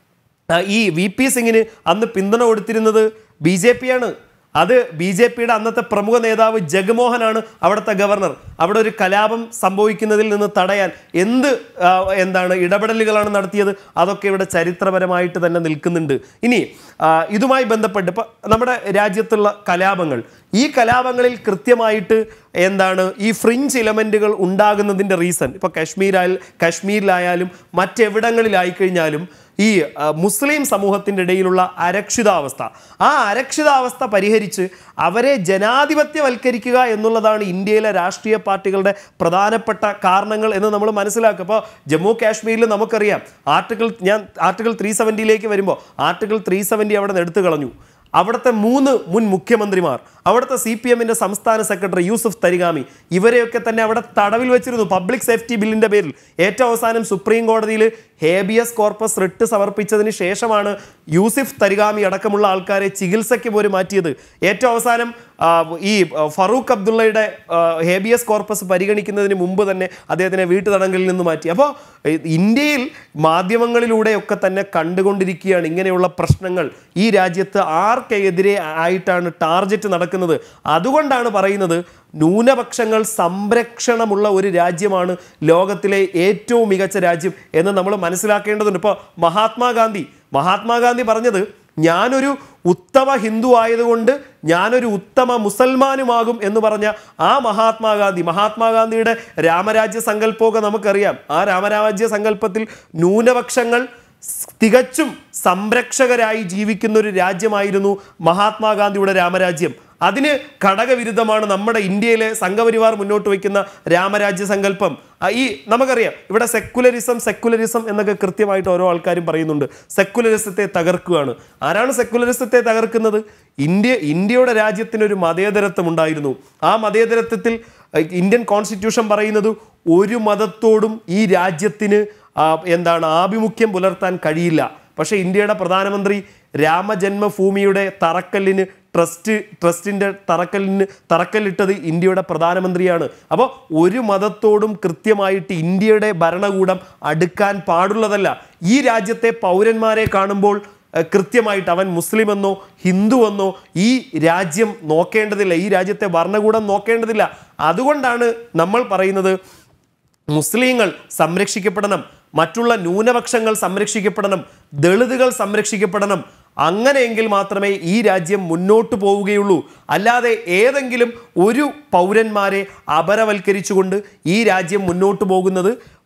ആ, ഈ വി പി സിംഗിന് അന്ന് പിന്തുണ കൊടുത്തിരുന്നത് ബി ജെ പി ആണ് അത് ബി ജെ പിയുടെ അന്നത്തെ പ്രമുഖ നേതാവ് ജഗ്മോഹനാണ് അവിടുത്തെ ഗവർണർ അവിടെ ഒരു കലാപം സംഭവിക്കുന്നതിൽ നിന്ന് തടയാൻ എന്ത് ആ, എന്താണ് ഇടപെടലുകളാണ് നടത്തിയത് അതൊക്കെ ഇവിടെ ചരിത്രപരമായിട്ട് തന്നെ നിൽക്കുന്നുണ്ട് ഇനി ആ, ഇതുമായി ബന്ധപ്പെട്ട് ഇപ്പം നമ്മുടെ രാജ്യത്തുള്ള കലാപങ്ങൾ ഈ കലാപങ്ങളിൽ കൃത്യമായിട്ട് എന്താണ് ഈ ഫ്രിഞ്ച് ഇലമെൻറ്റുകൾ ഉണ്ടാകുന്നതിൻ്റെ റീസൺ ഇപ്പോൾ കാശ്മീരായാൽ കാശ്മീരിലായാലും മറ്റെവിടങ്ങളിലായി കഴിഞ്ഞാലും ഈ ആ, മുസ്ലിം സമൂഹത്തിൻ്റെ ഇടയിലുള്ള അരക്ഷിതാവസ്ഥ ആ അരക്ഷിതാവസ്ഥ പരിഹരിച്ച് അവരെ ജനാധിപത്യവൽക്കരിക്കുക എന്നുള്ളതാണ് ഇന്ത്യയിലെ രാഷ്ട്രീയ പാർട്ടികളുടെ പ്രധാനപ്പെട്ട കാരണങ്ങൾ എന്ന് നമ്മൾ മനസ്സിലാക്കുക അപ്പോൾ ജമ്മു കാശ്മീരിൽ നമുക്കറിയാം ആർട്ടിക്കിൾ ഞാൻ ആർട്ടിക്കിൾ ത്രീ സെവൻറ്റിയിലേക്ക് വരുമ്പോൾ ആർട്ടിക്കിൾ ത്രീ സെവൻറ്റി അവിടെ നിന്ന് എടുത്തു കളഞ്ഞു അവിടുത്തെ മൂന്ന് മുൻ മുഖ്യമന്ത്രിമാർ അവിടുത്തെ സി പി എമ്മിൻ്റെ സംസ്ഥാന സെക്രട്ടറി യൂസുഫ് തരിഗാമി ഇവരെയൊക്കെ തന്നെ അവിടെ തടവിൽ വെച്ചിരുന്നു പബ്ലിക് സേഫ്റ്റി ബില്ലിൻ്റെ പേരിൽ ഏറ്റവും അവസാനം സുപ്രീം കോടതിയിൽ ഹേബിയസ് കോർപ്പസ് റിട്ട് സമർപ്പിച്ചതിന് ശേഷമാണ് യൂസിഫ് തരിഗാമി അടക്കമുള്ള ആൾക്കാരെ ചികിത്സയ്ക്ക് പോലും മാറ്റിയത് ഏറ്റവും അവസാനം ആ, ഈ ആ, ഫറൂഖ് അബ്ദുള്ളയുടെ ആ, ഹേബിയസ് കോർപ്പസ് പരിഗണിക്കുന്നതിന് മുമ്പ് തന്നെ അദ്ദേഹത്തിനെ വീട്ടുതടങ്കലിൽ നിന്ന് മാറ്റി അപ്പോൾ ഇന്ത്യയിൽ മാധ്യമങ്ങളിലൂടെയൊക്കെ തന്നെ കണ്ടുകൊണ്ടിരിക്കുകയാണ് ഇങ്ങനെയുള്ള പ്രശ്നങ്ങൾ ഈ രാജ്യത്ത് ആർക്കെതിരെ ആയിട്ടാണ് ടാർജറ്റ് നടക്കുന്നത് അതുകൊണ്ടാണ് പറയുന്നത് ന്യൂനപക്ഷങ്ങൾ സംരക്ഷണമുള്ള ഒരു രാജ്യമാണ് ലോകത്തിലെ ഏറ്റവും മികച്ച രാജ്യം എന്ന് നമ്മൾ മനസ്സിലാക്കേണ്ടതുണ്ട് ഇപ്പോൾ മഹാത്മാഗാന്ധി മഹാത്മാഗാന്ധി പറഞ്ഞത് ഞാനൊരു ഉത്തമ ഹിന്ദു ആയതുകൊണ്ട് ഞാനൊരു ഉത്തമ മുസൽമാനുമാകും എന്ന് പറഞ്ഞ ആ മഹാത്മാഗാന്ധി മഹാത്മാഗാന്ധിയുടെ രാമരാജ്യ സങ്കല്പമൊക്കെ നമുക്കറിയാം ആ രാമരാജ്യ സങ്കല്പത്തിൽ ന്യൂനപക്ഷങ്ങൾ തികച്ചും സംരക്ഷകരായി ജീവിക്കുന്ന ഒരു രാജ്യമായിരുന്നു മഹാത്മാഗാന്ധിയുടെ രാമരാജ്യം അതിന് ഘടകവിരുദ്ധമാണ് നമ്മുടെ ഇന്ത്യയിലെ സംഘപരിവാർ മുന്നോട്ട് വയ്ക്കുന്ന രാമരാജ്യ സങ്കല്പം ആ, ഈ നമുക്കറിയാം ഇവിടെ സെക്കുലറിസം സെക്കുലറിസം എന്നൊക്കെ കൃത്യമായിട്ട് ഓരോ ആൾക്കാരും പറയുന്നുണ്ട് സെക്കുലറിസത്തെ തകർക്കുകയാണ് ആരാണ് സെക്കുലറിസത്തെ തകർക്കുന്നത് ഇന്ത്യ ഇന്ത്യയുടെ രാജ്യത്തിന് ഒരു മതേതരത്വം ഉണ്ടായിരുന്നു ആ മതേതരത്വത്തിൽ അഹ്, ഇന്ത്യൻ കോൺസ്റ്റിറ്റ്യൂഷൻ പറയുന്നത് ഒരു മതത്തോടും ഈ രാജ്യത്തിന് ആ, എന്താണ് ആഭിമുഖ്യം പുലർത്താൻ കഴിയില്ല പക്ഷേ ഇന്ത്യയുടെ പ്രധാനമന്ത്രി രാമജന്മഭൂമിയുടെ തറക്കല്ലിന് ട്രസ്റ്റ് ട്രസ്റ്റിൻ്റെ തറക്കല്ലിന് തറക്കല്ലിട്ടത് ഇന്ത്യയുടെ പ്രധാനമന്ത്രിയാണ് അപ്പോൾ ഒരു മതത്തോടും കൃത്യമായിട്ട് ഇന്ത്യയുടെ ഭരണകൂടം അടുക്കാൻ പാടുള്ളതല്ല ഈ രാജ്യത്തെ പൗരന്മാരെ കാണുമ്പോൾ ഏഹ്, കൃത്യമായിട്ട് അവൻ മുസ്ലിം എന്നോ ഹിന്ദു എന്നോ ഈ രാജ്യം നോക്കേണ്ടതില്ല ഈ രാജ്യത്തെ ഭരണകൂടം നോക്കേണ്ടതില്ല അതുകൊണ്ടാണ് നമ്മൾ പറയുന്നത് മുസ്ലിങ്ങൾ സംരക്ഷിക്കപ്പെടണം മറ്റുള്ള ന്യൂനപക്ഷങ്ങൾ സംരക്ഷിക്കപ്പെടണം ദളിതുകൾ സംരക്ഷിക്കപ്പെടണം അങ്ങനെയെങ്കിൽ മാത്രമേ ഈ രാജ്യം മുന്നോട്ട് പോവുകയുള്ളൂ അല്ലാതെ ഏതെങ്കിലും ഒരു പൗരന്മാരെ അപരവൽക്കരിച്ചുകൊണ്ട് ഈ രാജ്യം മുന്നോട്ട് പോകുന്നത്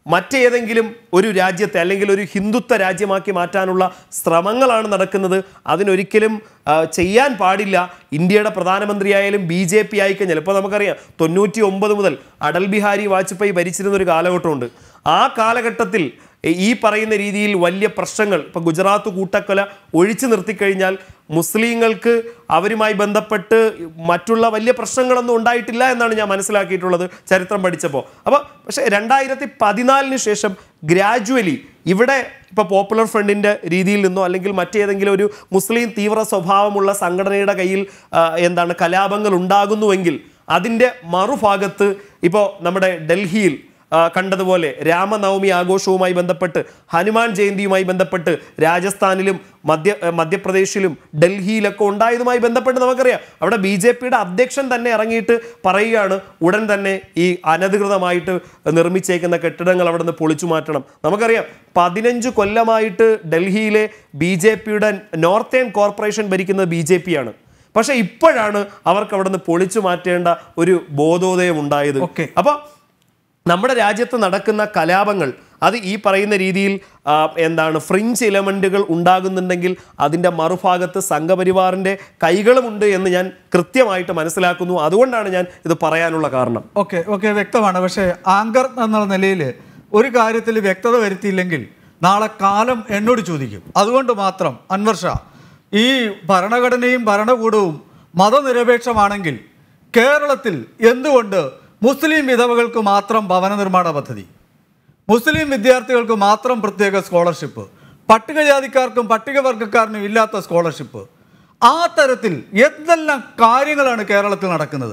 മറ്റേതെങ്കിലും ഒരു രാജ്യത്തെ അല്ലെങ്കിൽ ഒരു ഹിന്ദുത്വ രാജ്യമാക്കി മാറ്റാനുള്ള ശ്രമങ്ങളാണ് നടക്കുന്നത് അതിനൊരിക്കലും ആ, ചെയ്യാൻ പാടില്ല ഇന്ത്യയുടെ പ്രധാനമന്ത്രിയായാലും ബി ജെ പി ആയിക്കഴിഞ്ഞാൽ ഇപ്പോൾ നമുക്കറിയാം തൊണ്ണൂറ്റി ഒമ്പത് മുതൽ അടൽ ബിഹാരി വാജ്പേയി ഭരിച്ചിരുന്ന ഒരു കാലഘട്ടമുണ്ട് ആ കാലഘട്ടത്തിൽ ഈ പറയുന്ന രീതിയിൽ വലിയ പ്രശ്നങ്ങൾ ഇപ്പൊ ഗുജറാത്ത് കൂട്ടക്കൊല ഒഴിച്ചു നിർത്തിക്കഴിഞ്ഞാൽ മുസ്ലിങ്ങൾക്ക് അവരുമായി ബന്ധപ്പെട്ട് മറ്റുള്ള വലിയ പ്രശ്നങ്ങളൊന്നും ഉണ്ടായിട്ടില്ല എന്നാണ് ഞാൻ മനസ്സിലാക്കിയിട്ടുള്ളത് ചരിത്രം പഠിച്ചപ്പോൾ അപ്പോൾ പക്ഷേ രണ്ടായിരത്തി പതിനാലിന് ശേഷം ഗ്രാജുവലി ഇവിടെ ഇപ്പോൾ പോപ്പുലർ ഫ്രണ്ടിൻ്റെ രീതിയിൽ നിന്നോ അല്ലെങ്കിൽ മറ്റേതെങ്കിലും ഒരു മുസ്ലിം തീവ്ര സ്വഭാവമുള്ള സംഘടനയുടെ കയ്യിൽ ആ, എന്താണ് കലാപങ്ങൾ ഉണ്ടാകുന്നുവെങ്കിൽ അതിൻ്റെ മറുഭാഗത്ത് ഇപ്പോൾ നമ്മുടെ ഡൽഹിയിൽ ആ, കണ്ടതുപോലെ രാമനവമി ആഘോഷവുമായി ബന്ധപ്പെട്ട് ഹനുമാൻ ജയന്തിയുമായി ബന്ധപ്പെട്ട് രാജസ്ഥാനിലും മധ്യ ഏ, മധ്യപ്രദേശിലും ഡൽഹിയിലൊക്കെ ഉണ്ടായതുമായി ബന്ധപ്പെട്ട് നമുക്കറിയാം അവിടെ ബി ജെ പിയുടെ അധ്യക്ഷൻ തന്നെ ഇറങ്ങിയിട്ട് പറയുകയാണ് ഉടൻ തന്നെ ഈ അനധികൃതമായിട്ട് നിർമ്മിച്ചേക്കുന്ന കെട്ടിടങ്ങൾ അവിടെ നിന്ന് പൊളിച്ചു മാറ്റണം നമുക്കറിയാം പതിനഞ്ച് കൊല്ലമായിട്ട് ഡൽഹിയിലെ ബി ജെ പിയുടെ നോർത്തേൺ കോർപ്പറേഷൻ ഭരിക്കുന്നത് ബി ജെ പി ആണ് പക്ഷെ ഇപ്പോഴാണ് അവർക്ക് അവിടെ നിന്ന് പൊളിച്ചു മാറ്റേണ്ട ഒരു ബോധോദയം ഉണ്ടായത്
Okay.
അപ്പൊ നമ്മുടെ രാജ്യത്ത് നടക്കുന്ന കലാപങ്ങൾ അത് ഈ പറയുന്ന രീതിയിൽ ആ, എന്താണ് ഫ്രിഞ്ച് എലമെന്റുകൾ ഉണ്ടാകുന്നുണ്ടെങ്കിൽ അതിൻ്റെ മറുഭാഗത്ത് സംഘപരിവാറിൻ്റെ കൈകളുമുണ്ട് എന്ന് ഞാൻ കൃത്യമായിട്ട് മനസ്സിലാക്കുന്നു അതുകൊണ്ടാണ് ഞാൻ ഇത് പറയാനുള്ള കാരണം
ഓക്കെ ഓക്കെ വ്യക്തമാണ് പക്ഷേ ആങ്കർ എന്നുള്ള നിലയിൽ ഒരു കാര്യത്തിൽ വ്യക്തത വരുത്തിയില്ലെങ്കിൽ നാളെ കാലം എന്നോട് ചോദിക്കും അതുകൊണ്ട് മാത്രം അൻവർ ഷാ ഈ ഭരണഘടനയും ഭരണകൂടവും മതനിരപേക്ഷമാണെങ്കിൽ കേരളത്തിൽ എന്തുകൊണ്ട് മുസ്ലിം വിധവകൾക്ക് മാത്രം ഭവന നിർമ്മാണ പദ്ധതി മുസ്ലിം വിദ്യാർത്ഥികൾക്ക് മാത്രം പ്രത്യേക സ്കോളർഷിപ്പ് പട്ടികജാതിക്കാർക്കും പട്ടികവർഗക്കാരനും ഇല്ലാത്ത സ്കോളർഷിപ്പ് ആ തരത്തിൽ എന്തെല്ലാം കാര്യങ്ങളാണ് കേരളത്തിൽ നടക്കുന്നത്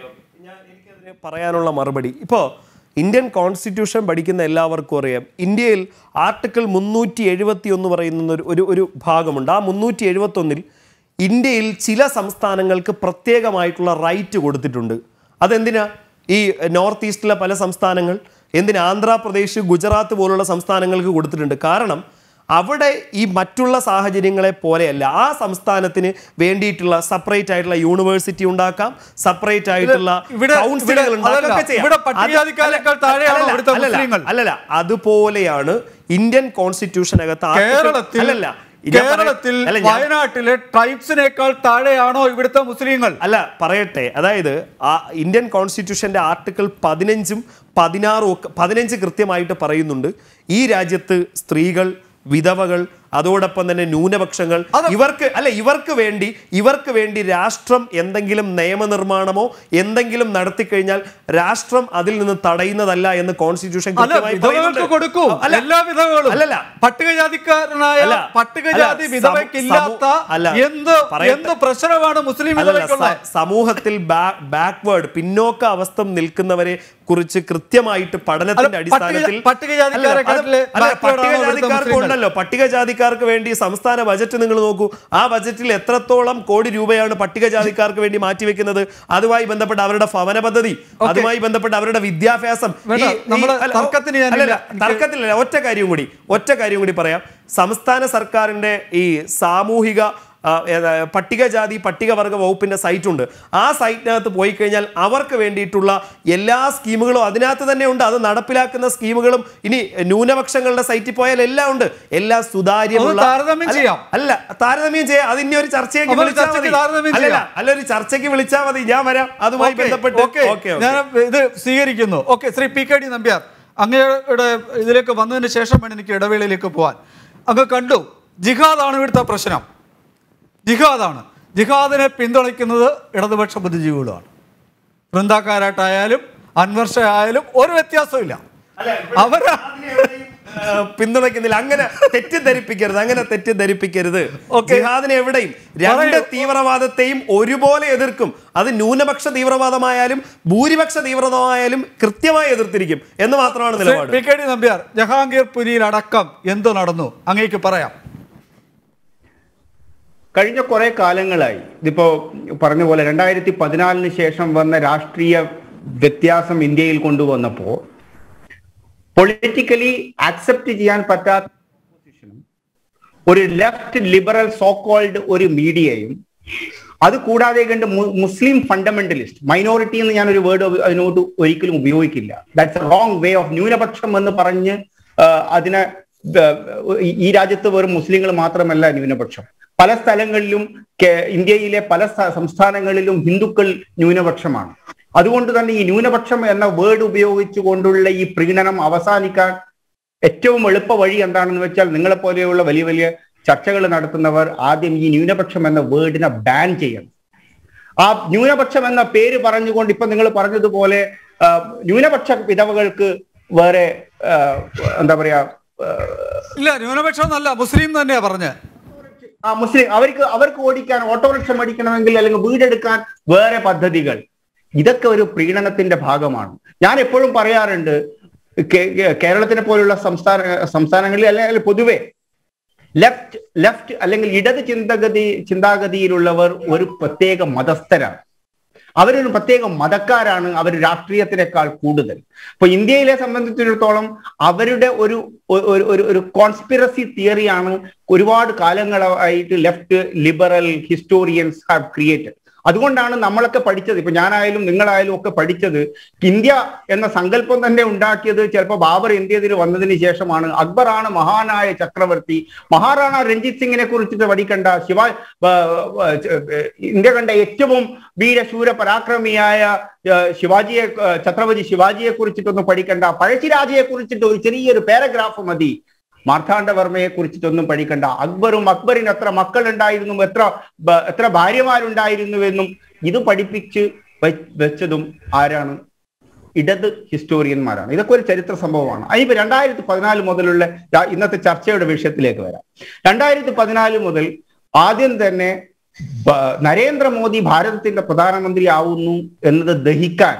ഞാൻ എനിക്കതിന് പറയാനുള്ള മറുപടി ഇപ്പോൾ ഇന്ത്യൻ കോൺസ്റ്റിറ്റ്യൂഷൻ പഠിക്കുന്ന എല്ലാവർക്കും അറിയാം ഇന്ത്യയിൽ ആർട്ടിക്കിൾ മുന്നൂറ്റി എഴുപത്തി ഒന്ന് പറയുന്ന ഒരു ഒരു ഒരു ഭാഗമുണ്ട് ആ മുന്നൂറ്റി എഴുപത്തൊന്നിൽ ഇന്ത്യയിൽ ചില സംസ്ഥാനങ്ങൾക്ക് പ്രത്യേകമായിട്ടുള്ള റൈറ്റ് കൊടുത്തിട്ടുണ്ട് അതെന്തിനാ ഈ നോർത്ത് ഈസ്റ്റിലെ പല സംസ്ഥാനങ്ങൾ എന്തിന് ആന്ധ്രാപ്രദേശ് ഗുജറാത്ത് പോലുള്ള സംസ്ഥാനങ്ങൾക്ക് കൊടുത്തിട്ടുണ്ട് കാരണം അവിടെ ഈ മറ്റുള്ള സാഹചര്യങ്ങളെ പോലെയല്ല ആ സംസ്ഥാനത്തിന് വേണ്ടിയിട്ടുള്ള സെപ്പറേറ്റ് ആയിട്ടുള്ള യൂണിവേഴ്സിറ്റി ഉണ്ടാക്കാം സെപ്പറേറ്റ് ആയിട്ടുള്ള
ഇവിടെ-
കൗൺസിലുകൾ
ഇവിടെ-
ഉണ്ടാക്കാം,
അതല്ല,
ഒക്കെ ചെയ്യാം.
ഇവിടെ
അത്
പട്ടികജാതിക്കാരെക്കാൾ
അല്ല,
താഴെയാണോ
അല്ലല്ല,
ഇവിടുത്തെ
അല്ലല്ല,
മുസ്ലിങ്ങൾ?
അല്ലല്ല അതുപോലെയാണ് ഇന്ത്യൻ കോൺസ്റ്റിറ്റ്യൂഷനകത്ത് ആർട്ടിക്കിൾ-
കേരളത്തിൽ
അല്ലല്ല ഞാൻ പറയ-
കേരളത്തിൽ
അല്ല, ഞാൻ-
വയനാട്ടിലെ ട്രൈബ്സിനേക്കാൾ താഴെയാണോ ഇവിടുത്തെ മുസ്ലിങ്ങൾ
അല്ല പറയട്ടെ അതായത് ആ ഇന്ത്യൻ കോൺസ്റ്റിറ്റ്യൂഷന്റെ ആർട്ടിക്കിൾ പതിനഞ്ചും പതിനാറും ഒക്കെ പതിനഞ്ച് കൃത്യമായിട്ട് പറയുന്നുണ്ട് ഈ രാജ്യത്ത് സ്ത്രീകൾ വിധവകൾ അതോടൊപ്പം തന്നെ ന്യൂനപക്ഷങ്ങൾ
അത്
ഇവർക്ക് അല്ല ഇവർക്ക് വേണ്ടി ഇവർക്ക് വേണ്ടി രാഷ്ട്രം എന്തെങ്കിലും നിയമനിർമ്മാണമോ എന്തെങ്കിലും നടത്തിക്കഴിഞ്ഞാൽ രാഷ്ട്രം അതിൽ നിന്ന് തടയുന്നതല്ല എന്ന് കോൺസ്റ്റിറ്റ്യൂഷൻ
അല്ല
കൃത്യമായി
വിധവകൾക്ക്
പറയുന്നുണ്ട്.
കൊടുക്കൂ
അല്ല,
എല്ലാ വിധവകളും
അല്ലല്ല
പട്ടികജാതിക്കാരനായ
അല്ല,
പട്ടികജാതി
അല്ല,
വിധവയ്ക്ക്
സമൂ-
ഇല്ലാത്ത
അല്ല,
എന്ത്
പറയട്ടെ.
എന്ത് പ്രശ്നമാണ് മുസ്ലിം
അല്ലല്ല,
വിധവയ്ക്കുള്ളത്
സ- സമൂഹത്തിൽ ബാക്ക്വേർഡ് പിന്നോക്ക അവസ്ഥ നിൽക്കുന്നവരെ കുറിച്ച് കൃത്യമായിട്ട് പഠനത്തിന്റെ
അല്ല,
അടിസ്ഥാനത്തിൽ
പട്ടിക- പട്ടികജാതിക്കാരെക്കാട്ടില്
അല്ല, അത് അല്ല,
backward ആണോ ഇവിടുത്തെ
പട്ടികജാതിക്കാർക്ക്
മുസ്ലിങ്ങൾ?
ഉണ്ടല്ലോ പട്ടികജാതിക്കാർക്ക് വേണ്ടി സംസ്ഥാന ബജറ്റ് നിങ്ങൾ നോക്കൂ ആ ബജറ്റിൽ എത്രത്തോളം കോടി രൂപയാണ് പട്ടികജാതിക്കാർക്ക് വേണ്ടി മാറ്റിവെക്കുന്നത് അതുമായി ബന്ധപ്പെട്ട് അവരുടെ ഭവന പദ്ധതി അതുമായി ബന്ധപ്പെട്ട് അവരുടെ വിദ്യാഭ്യാസം
വേണ്ട,
ഈ- ഈ-
നമ്മള്
അല്ല,
തർക്കത്തിന് ഞാനില്ല.
അല്ലല്ല,
എനിക്ക്
തർക്കത്തിലല്ല ഒറ്റ കാര്യം കൂടി ഒറ്റ കാര്യം കൂടി പറയാം സംസ്ഥാന സർക്കാരിന്റെ ഈ സാമൂഹിക ആ, ഏതാ, പട്ടികജാതി പട്ടികവർഗ വകുപ്പിന്റെ സൈറ്റ് ഉണ്ട് ആ സൈറ്റിനകത്ത് പോയി കഴിഞ്ഞാൽ അവർക്ക് വേണ്ടിയിട്ടുള്ള എല്ലാ സ്കീമുകളും അതിനകത്ത് തന്നെ ഉണ്ട് അത് നടപ്പിലാക്കുന്ന സ്കീമുകളും ഇനി ന്യൂനപക്ഷങ്ങളുടെ സൈറ്റിൽ പോയാൽ എല്ലാം ഉണ്ട് എല്ലാം സുതാര്യമുള്ള
അത് താരതമ്യം
അല്ല,
ചെയ്യാം.
അല്ല താരതമ്യം ചെയ്യാം അത് ഇനി ഒരു ചർച്ചയ്ക്ക്
അപ്പോൾ
വിളിച്ചാൽ
ചർച്ചയ്ക്ക്
മതി
താരതമ്യം
അല്ലല്ല
ചെയ്യാം.
അല്ല ഒരു ചർച്ചയ്ക്ക് വിളിച്ചാൽ മതി ഞാൻ വരാം അതുമായി
ഓക്കേ,
ബന്ധപ്പെട്ട്
ഓക്കേ.
ഓക്കെ
ഞാൻ ഇത് സ്വീകരിക്കുന്നു okay Shri P K D Nambiar അങ്ങയുടെ ഇതിലേക്ക് വന്നതിന് ശേഷം വേണം എനിക്ക് ഇടവേളയിലേക്ക് പോവാൻ അങ്ങ് കണ്ടു ജിഹാദാണ് ഇവിടുത്തെ പ്രശ്നം ജിഹാദാണ് ജിഹാദിനെ പിന്തുണയ്ക്കുന്നത് ഇടതുപക്ഷ ബുദ്ധിജീവികളാണ് വൃന്ദാക്കാരായിട്ടായാലും അൻവർഷ ആയാലും ഒരു വ്യത്യാസമില്ല അവരാ
ആ, പിന്തുണയ്ക്കുന്നില്ല അങ്ങനെ തെറ്റിദ്ധരിപ്പിക്കരുത് അങ്ങനെ തെറ്റിദ്ധരിപ്പിക്കരുത് ജിഹാദിനെ എവിടെയും രണ്ട്
പറയൂ.
തീവ്രവാദത്തെയും ഒരുപോലെ എതിർക്കും അത് ന്യൂനപക്ഷ തീവ്രവാദമായാലും ഭൂരിപക്ഷ തീവ്രവാദമായാലും കൃത്യമായി എതിർത്തിരിക്കും എന്ന് മാത്രമാണ് നിലപാട്
P K D Nambiar Jahangir പുരിയിൽ അടക്കം എന്ത് നടന്നു അങ്ങേക്ക് പറയാം
കഴിഞ്ഞ കുറെ കാലങ്ങളായി ഇതിപ്പോ പറഞ്ഞ പോലെ രണ്ടായിരത്തി പതിനാലിന് ശേഷം വന്ന രാഷ്ട്രീയ വ്യത്യാസം ഇന്ത്യയിൽ കൊണ്ടുവന്നപ്പോ പൊളിറ്റിക്കലി ആക്സെപ്റ്റ് ചെയ്യാൻ പറ്റാത്ത opposition ഉം, ഒരു ലെഫ്റ്റ് ലിബറൽ സോക്കോൾഡ് ഒരു മീഡിയയും അത് കൂടാതെ കണ്ട് മു- മുസ്ലിം ഫണ്ടമെന്റലിസ്റ്റ് മൈനോറിറ്റി എന്ന് ഞാൻ ഒരു വേർഡ് അതിനോട് ഒരിക്കലും ഉപയോഗിക്കില്ല that's a wrong way of ന്യൂനപക്ഷം എന്ന് പറഞ്ഞ് ആ, അതിനെ ആ, ഈ- ഈ രാജ്യത്ത് വെറും മുസ്ലിങ്ങൾ മാത്രമല്ല ന്യൂനപക്ഷം പല സ്ഥലങ്ങളിലും കേ- ഇന്ത്യയിലെ പല സ്ഥ- സംസ്ഥാനങ്ങളിലും ഹിന്ദുക്കൾ ന്യൂനപക്ഷമാണ് അതുകൊണ്ട് തന്നെ ഈ ന്യൂനപക്ഷം എന്ന വേർഡ് ഉപയോഗിച്ചുകൊണ്ടുള്ള ഈ പ്രീണനം അവസാനിക്കാൻ ഏറ്റവും എളുപ്പ വഴി എന്താണെന്ന് വെച്ചാൽ നിങ്ങളെ പോലെയുള്ള വലിയ വലിയ ചർച്ചകൾ നടത്തുന്നവർ ആദ്യം ഈ ന്യൂനപക്ഷം എന്ന വേർഡിനെ ബാൻ ചെയ്യണം ആ ന്യൂനപക്ഷം എന്ന പേര് പറഞ്ഞുകൊണ്ട് ഇപ്പൊ നിങ്ങൾ പറഞ്ഞതുപോലെ ആ, ന്യൂനപക്ഷ വിധവകൾക്ക് വേറെ ആ, എന്താ പറയാ ആ,
ഇല്ല ന്യൂനപക്ഷം എന്നല്ല മുസ്ലിം തന്നെയാ പറഞ്ഞ്
ആ മുസ്ലിം അവർക്ക് അവർക്ക് ഓടിക്കാൻ ഓട്ടോറിക്ഷ മേടിക്കണമെങ്കിൽ അല്ലെങ്കിൽ വീടെടുക്കാൻ വേറെ പദ്ധതികൾ ഇതൊക്കെ ഒരു പ്രീണനത്തിന്റെ ഭാഗമാണ് ഞാൻ എപ്പോഴും പറയാറുണ്ട് കേ- കേ- കേരളത്തിനെ പോലുള്ള സംസ്ഥാന സംസ്ഥാനങ്ങളിൽ അല്ലെങ്കിൽ പൊതുവെ ലെഫ്റ്റ് ലെഫ്റ്റ് അല്ലെങ്കിൽ ഇടത് ചിന്തഗതി ചിന്താഗതിയിലുള്ളവർ ഒരു പ്രത്യേക മതസ്ഥരാണ് അവരൊരു പ്രത്യേക മതക്കാരാണ് അവർ രാഷ്ട്രീയത്തിനേക്കാൾ കൂടുതൽ ഇപ്പൊ ഇന്ത്യയിലെ സംബന്ധിച്ചിടത്തോളം അവരുടെ ഒരു ഒരു ഒരു ഒരു കോൺസ്പിറസി തിയറിയാണ് ഒരുപാട് കാലങ്ങളായിട്ട് left liberal historians have created അതുകൊണ്ടാണ് നമ്മളൊക്കെ പഠിച്ചത് ഇപ്പൊ ഞാനായാലും നിങ്ങളായാലും ഒക്കെ പഠിച്ചത് ഇന്ത്യ എന്ന സങ്കല്പം തന്നെ ഉണ്ടാക്കിയത് ചിലപ്പോൾ ബാബർ ഇന്ത്യയിൽ വന്നതിന് ശേഷമാണ് അക്ബറാണ് മഹാനായ ചക്രവർത്തി മഹാറാണ രഞ്ജിത് സിംഗിനെ കുറിച്ചിട്ട് പഠിക്കണ്ട ശിവ ബ- ബ- ച- ഇന്ത്യ കണ്ട ഏറ്റവും വീരശൂര പരാക്രമിയായ ഏഹ്, ശിവാജിയെ ഏഹ്, ഛത്രപതി ശിവാജിയെ കുറിച്ചിട്ടൊന്നും പഠിക്കണ്ട പഴശ്ശിരാജയെ കുറിച്ചിട്ട് ഒരു ചെറിയൊരു പാരഗ്രാഫ് മതി മാർത്താണ്ഡവർമ്മയെ കുറിച്ചിട്ടൊന്നും പഠിക്കണ്ട അക്ബറും അക്ബറിന് എത്ര മക്കൾ ഉണ്ടായിരുന്നു എത്ര ബ- എത്ര ഭാര്യമാരുണ്ടായിരുന്നുവെന്നും ഇത് പഠിപ്പിച്ച് വെ- വെച്ചതും ആരാണ് ഇടത് ഹിസ്റ്റോറിയന്മാരാണ് ഇതൊക്കെ ഒരു ചരിത്ര സംഭവമാണ് അതിപ്പോ രണ്ടായിരത്തി പതിനാല് മുതലുള്ള രാ- ഇന്നത്തെ ചർച്ചയുടെ വിഷയത്തിലേക്ക് വരാം രണ്ടായിരത്തി പതിനാല് മുതൽ ആദ്യം തന്നെ ബ- നരേന്ദ്രമോദി ഭാരതത്തിന്റെ പ്രധാനമന്ത്രി ആവുന്നു എന്നത് ദഹിക്കാൻ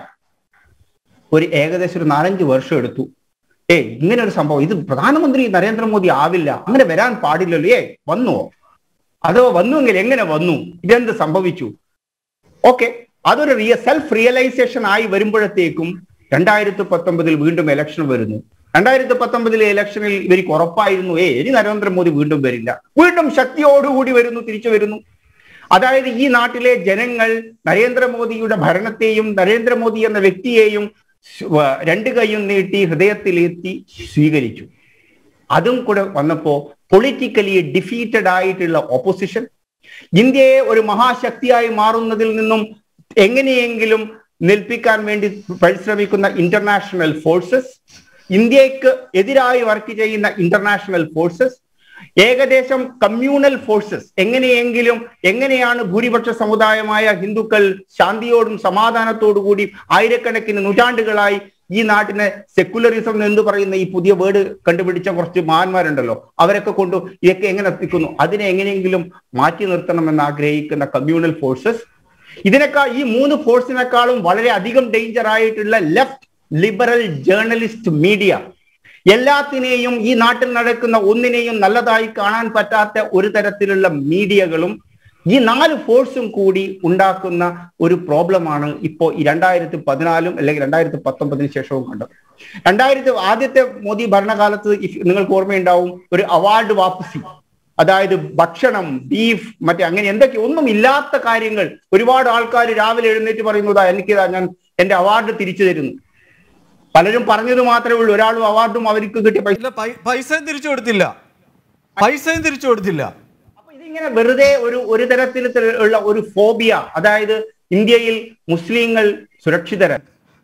ഒരു ഏകദേശം ഒരു നാലഞ്ച് വർഷം എടുത്തു ഏയ് ഇങ്ങനെ ഒരു സംഭവം ഇത് പ്രധാനമന്ത്രി നരേന്ദ്രമോദി ആവില്ല അങ്ങനെ വരാൻ പാടില്ലല്ലോ ഏ വന്നുവോ അതോ വന്നുവെങ്കിൽ എങ്ങനെ വന്നു ഇതെന്ത് സംഭവിച്ചു ഓക്കെ അതൊരു റിയ സെൽഫ് റിയലൈസേഷൻ ആയി വരുമ്പോഴത്തേക്കും രണ്ടായിരത്തി പത്തൊമ്പതിൽ വീണ്ടും ഇലക്ഷൻ വരുന്നു രണ്ടായിരത്തി പത്തൊമ്പതിലെ ഇലക്ഷനിൽ ഇവർക്ക് ഉറപ്പായിരുന്നു ഏ ഇനി നരേന്ദ്രമോദി വീണ്ടും വരില്ല വീണ്ടും ശക്തിയോടുകൂടി വരുന്നു തിരിച്ചു വരുന്നു അതായത് ഈ നാട്ടിലെ ജനങ്ങൾ നരേന്ദ്രമോദിയുടെ ഭരണത്തെയും നരേന്ദ്രമോദി എന്ന വ്യക്തിയെയും സ്- വ- രണ്ട് കൈയും നീട്ടി ഹൃദയത്തിലെത്തി സ്വീകരിച്ചു അതും കൂടെ വന്നപ്പോ പൊളിറ്റിക്കലി ഡിഫീറ്റഡ് ആയിട്ടുള്ള ഓപ്പോസിഷൻ ഇന്ത്യയെ ഒരു മഹാശക്തിയായി മാറുന്നതിൽ നിന്നും എങ്ങനെയെങ്കിലും നിൽപ്പിക്കാൻ വേണ്ടി പരിശ്രമിക്കുന്ന ഇന്റർനാഷണൽ ഫോഴ്സസ് ഇന്ത്യക്ക് എതിരായി വർക്ക് ചെയ്യുന്ന ഇന്റർനാഷണൽ ഫോഴ്സസ് ഏകദേശം കമ്മ്യൂണൽ ഫോഴ്സസ് എങ്ങനെയെങ്കിലും എങ്ങനെയാണ് ഭൂരിപക്ഷ സമുദായമായ ഹിന്ദുക്കൾ ശാന്തിയോടും സമാധാനത്തോടു കൂടി ആയിരക്കണക്കിന് നൂറ്റാണ്ടുകളായി ഈ നാട്ടിനെ സെക്കുലറിസം എന്ന് പറയുന്ന ഈ പുതിയ വേർഡ് കണ്ടുപിടിച്ച കുറച്ച് മഹാന്മാരുണ്ടല്ലോ അവരൊക്കെ കൊണ്ട് ഇതൊക്കെ എങ്ങനെ എത്തിക്കുന്നു അതിനെ എങ്ങനെയെങ്കിലും മാറ്റി നിർത്തണമെന്ന് ആഗ്രഹിക്കുന്ന കമ്മ്യൂണൽ ഫോഴ്സസ് ഇതിനേക്കാൾ ഈ മൂന്ന് ഫോഴ്സിനേക്കാളും വളരെ അധികം ഡേഞ്ചർ ആയിട്ടുള്ള ലെഫ്റ്റ് ലിബറൽ ജേർണലിസ്റ്റ് മീഡിയ എല്ലാത്തിനെയും ഈ നാട്ടിൽ നടക്കുന്ന ഒന്നിനെയും നല്ലതായി കാണാൻ പറ്റാത്ത ഒരു തരത്തിലുള്ള മീഡിയകളും ഈ നാല് ഫോഴ്സും കൂടി ഉണ്ടാക്കുന്ന ഒരു പ്രോബ്ലമാണ് ഇപ്പോൾ ഈ രണ്ടായിരത്തി പതിനാലും അല്ലെങ്കിൽ രണ്ടായിരത്തി പത്തൊമ്പതിന് ശേഷവും കണ്ടത് രണ്ടായിരത്തി ആദ്യത്തെ മോദി ഭരണകാലത്ത് if നിങ്ങൾക്ക് ഓർമ്മയുണ്ടാവും ഒരു അവാർഡ് വാപ്പസി അതായത് ഭക്ഷണം ബീഫ് മറ്റേ അങ്ങനെ എന്തൊക്കെ ഒന്നും ഇല്ലാത്ത കാര്യങ്ങൾ ഒരുപാട് ആൾക്കാർ രാവിലെ എഴുന്നേറ്റ് പറയുന്നതാ എനിക്കിതാ ഞാൻ എന്റെ അവാർഡ് തിരിച്ചു തരുന്നു പലരും പറഞ്ഞത് മാത്രമേ ഉള്ളൂ ഒരാളും അവാർഡും അവർക്ക് കിട്ടിയ പൈസ
ഇല്ല പൈ- പൈസയും തിരിച്ചു കൊടുത്തില്ല പൈസയും തിരിച്ചു കൊടുത്തില്ല
അപ്പൊ ഇതിങ്ങനെ വെറുതെ ഒരു ഒരു തരത്തിലുള്ള ഒരു ഫോബിയ അതായത് ഇന്ത്യയിൽ മുസ്ലിങ്ങൾ സുരക്ഷിതരൻ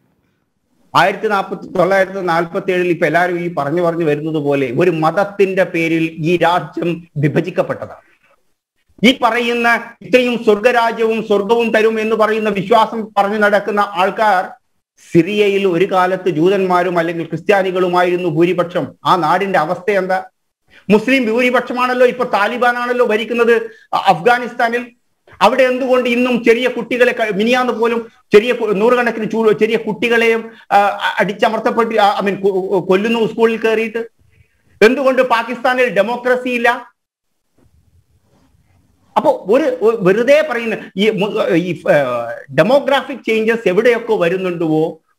ആയിരത്തി നാൽപ്പത്തി തൊള്ളായിരത്തി നാൽപ്പത്തി ഏഴിൽ ഇപ്പൊ എല്ലാവരും ഈ പറഞ്ഞു പറഞ്ഞു വരുന്നത് പോലെ ഒരു മതത്തിന്റെ പേരിൽ ഈ രാജ്യം വിഭജിക്കപ്പെട്ടതാണ് ഈ പറയുന്ന ഇത്രയും സ്വർഗരാജ്യവും സ്വർഗവും തരും എന്ന് പറയുന്ന വിശ്വാസം പറഞ്ഞു നടക്കുന്ന ആൾക്കാർ സിറിയയിൽ ഒരു കാലത്ത് ജൂതന്മാരും അല്ലെങ്കിൽ ക്രിസ്ത്യാനികളുമായിരുന്നു ഭൂരിപക്ഷം ആ നാടിന്റെ അവസ്ഥ എന്താ മുസ്ലിം ഭൂരിപക്ഷമാണല്ലോ ഇപ്പൊ താലിബാനാണല്ലോ ഭരിക്കുന്നത് അ- അഫ്ഗാനിസ്ഥാനിൽ അവിടെ എന്തുകൊണ്ട് ഇന്നും ചെറിയ കുട്ടികളെ ക- മിനിയാന്ന് പോലും ചെറിയ കു- നൂറുകണക്കിന് ചൂ ചെറിയ കുട്ടികളെയും ആ, അ- അടിച്ചമർത്തപ്പെട്ട് ഐ മീൻ കൊല്ലുന്നു സ്കൂളിൽ കയറിയിട്ട് എന്തുകൊണ്ട് പാകിസ്ഥാനിൽ ഡെമോക്രസി ഇല്ല അപ്പോ ഒരു ഒരു വെറുതെ പറയുന്ന ഈ മു- ഈ ഡെമോഗ്രാഫിക് ചേഞ്ചസ് എവിടെയൊക്കെ വരുന്നുണ്ടോ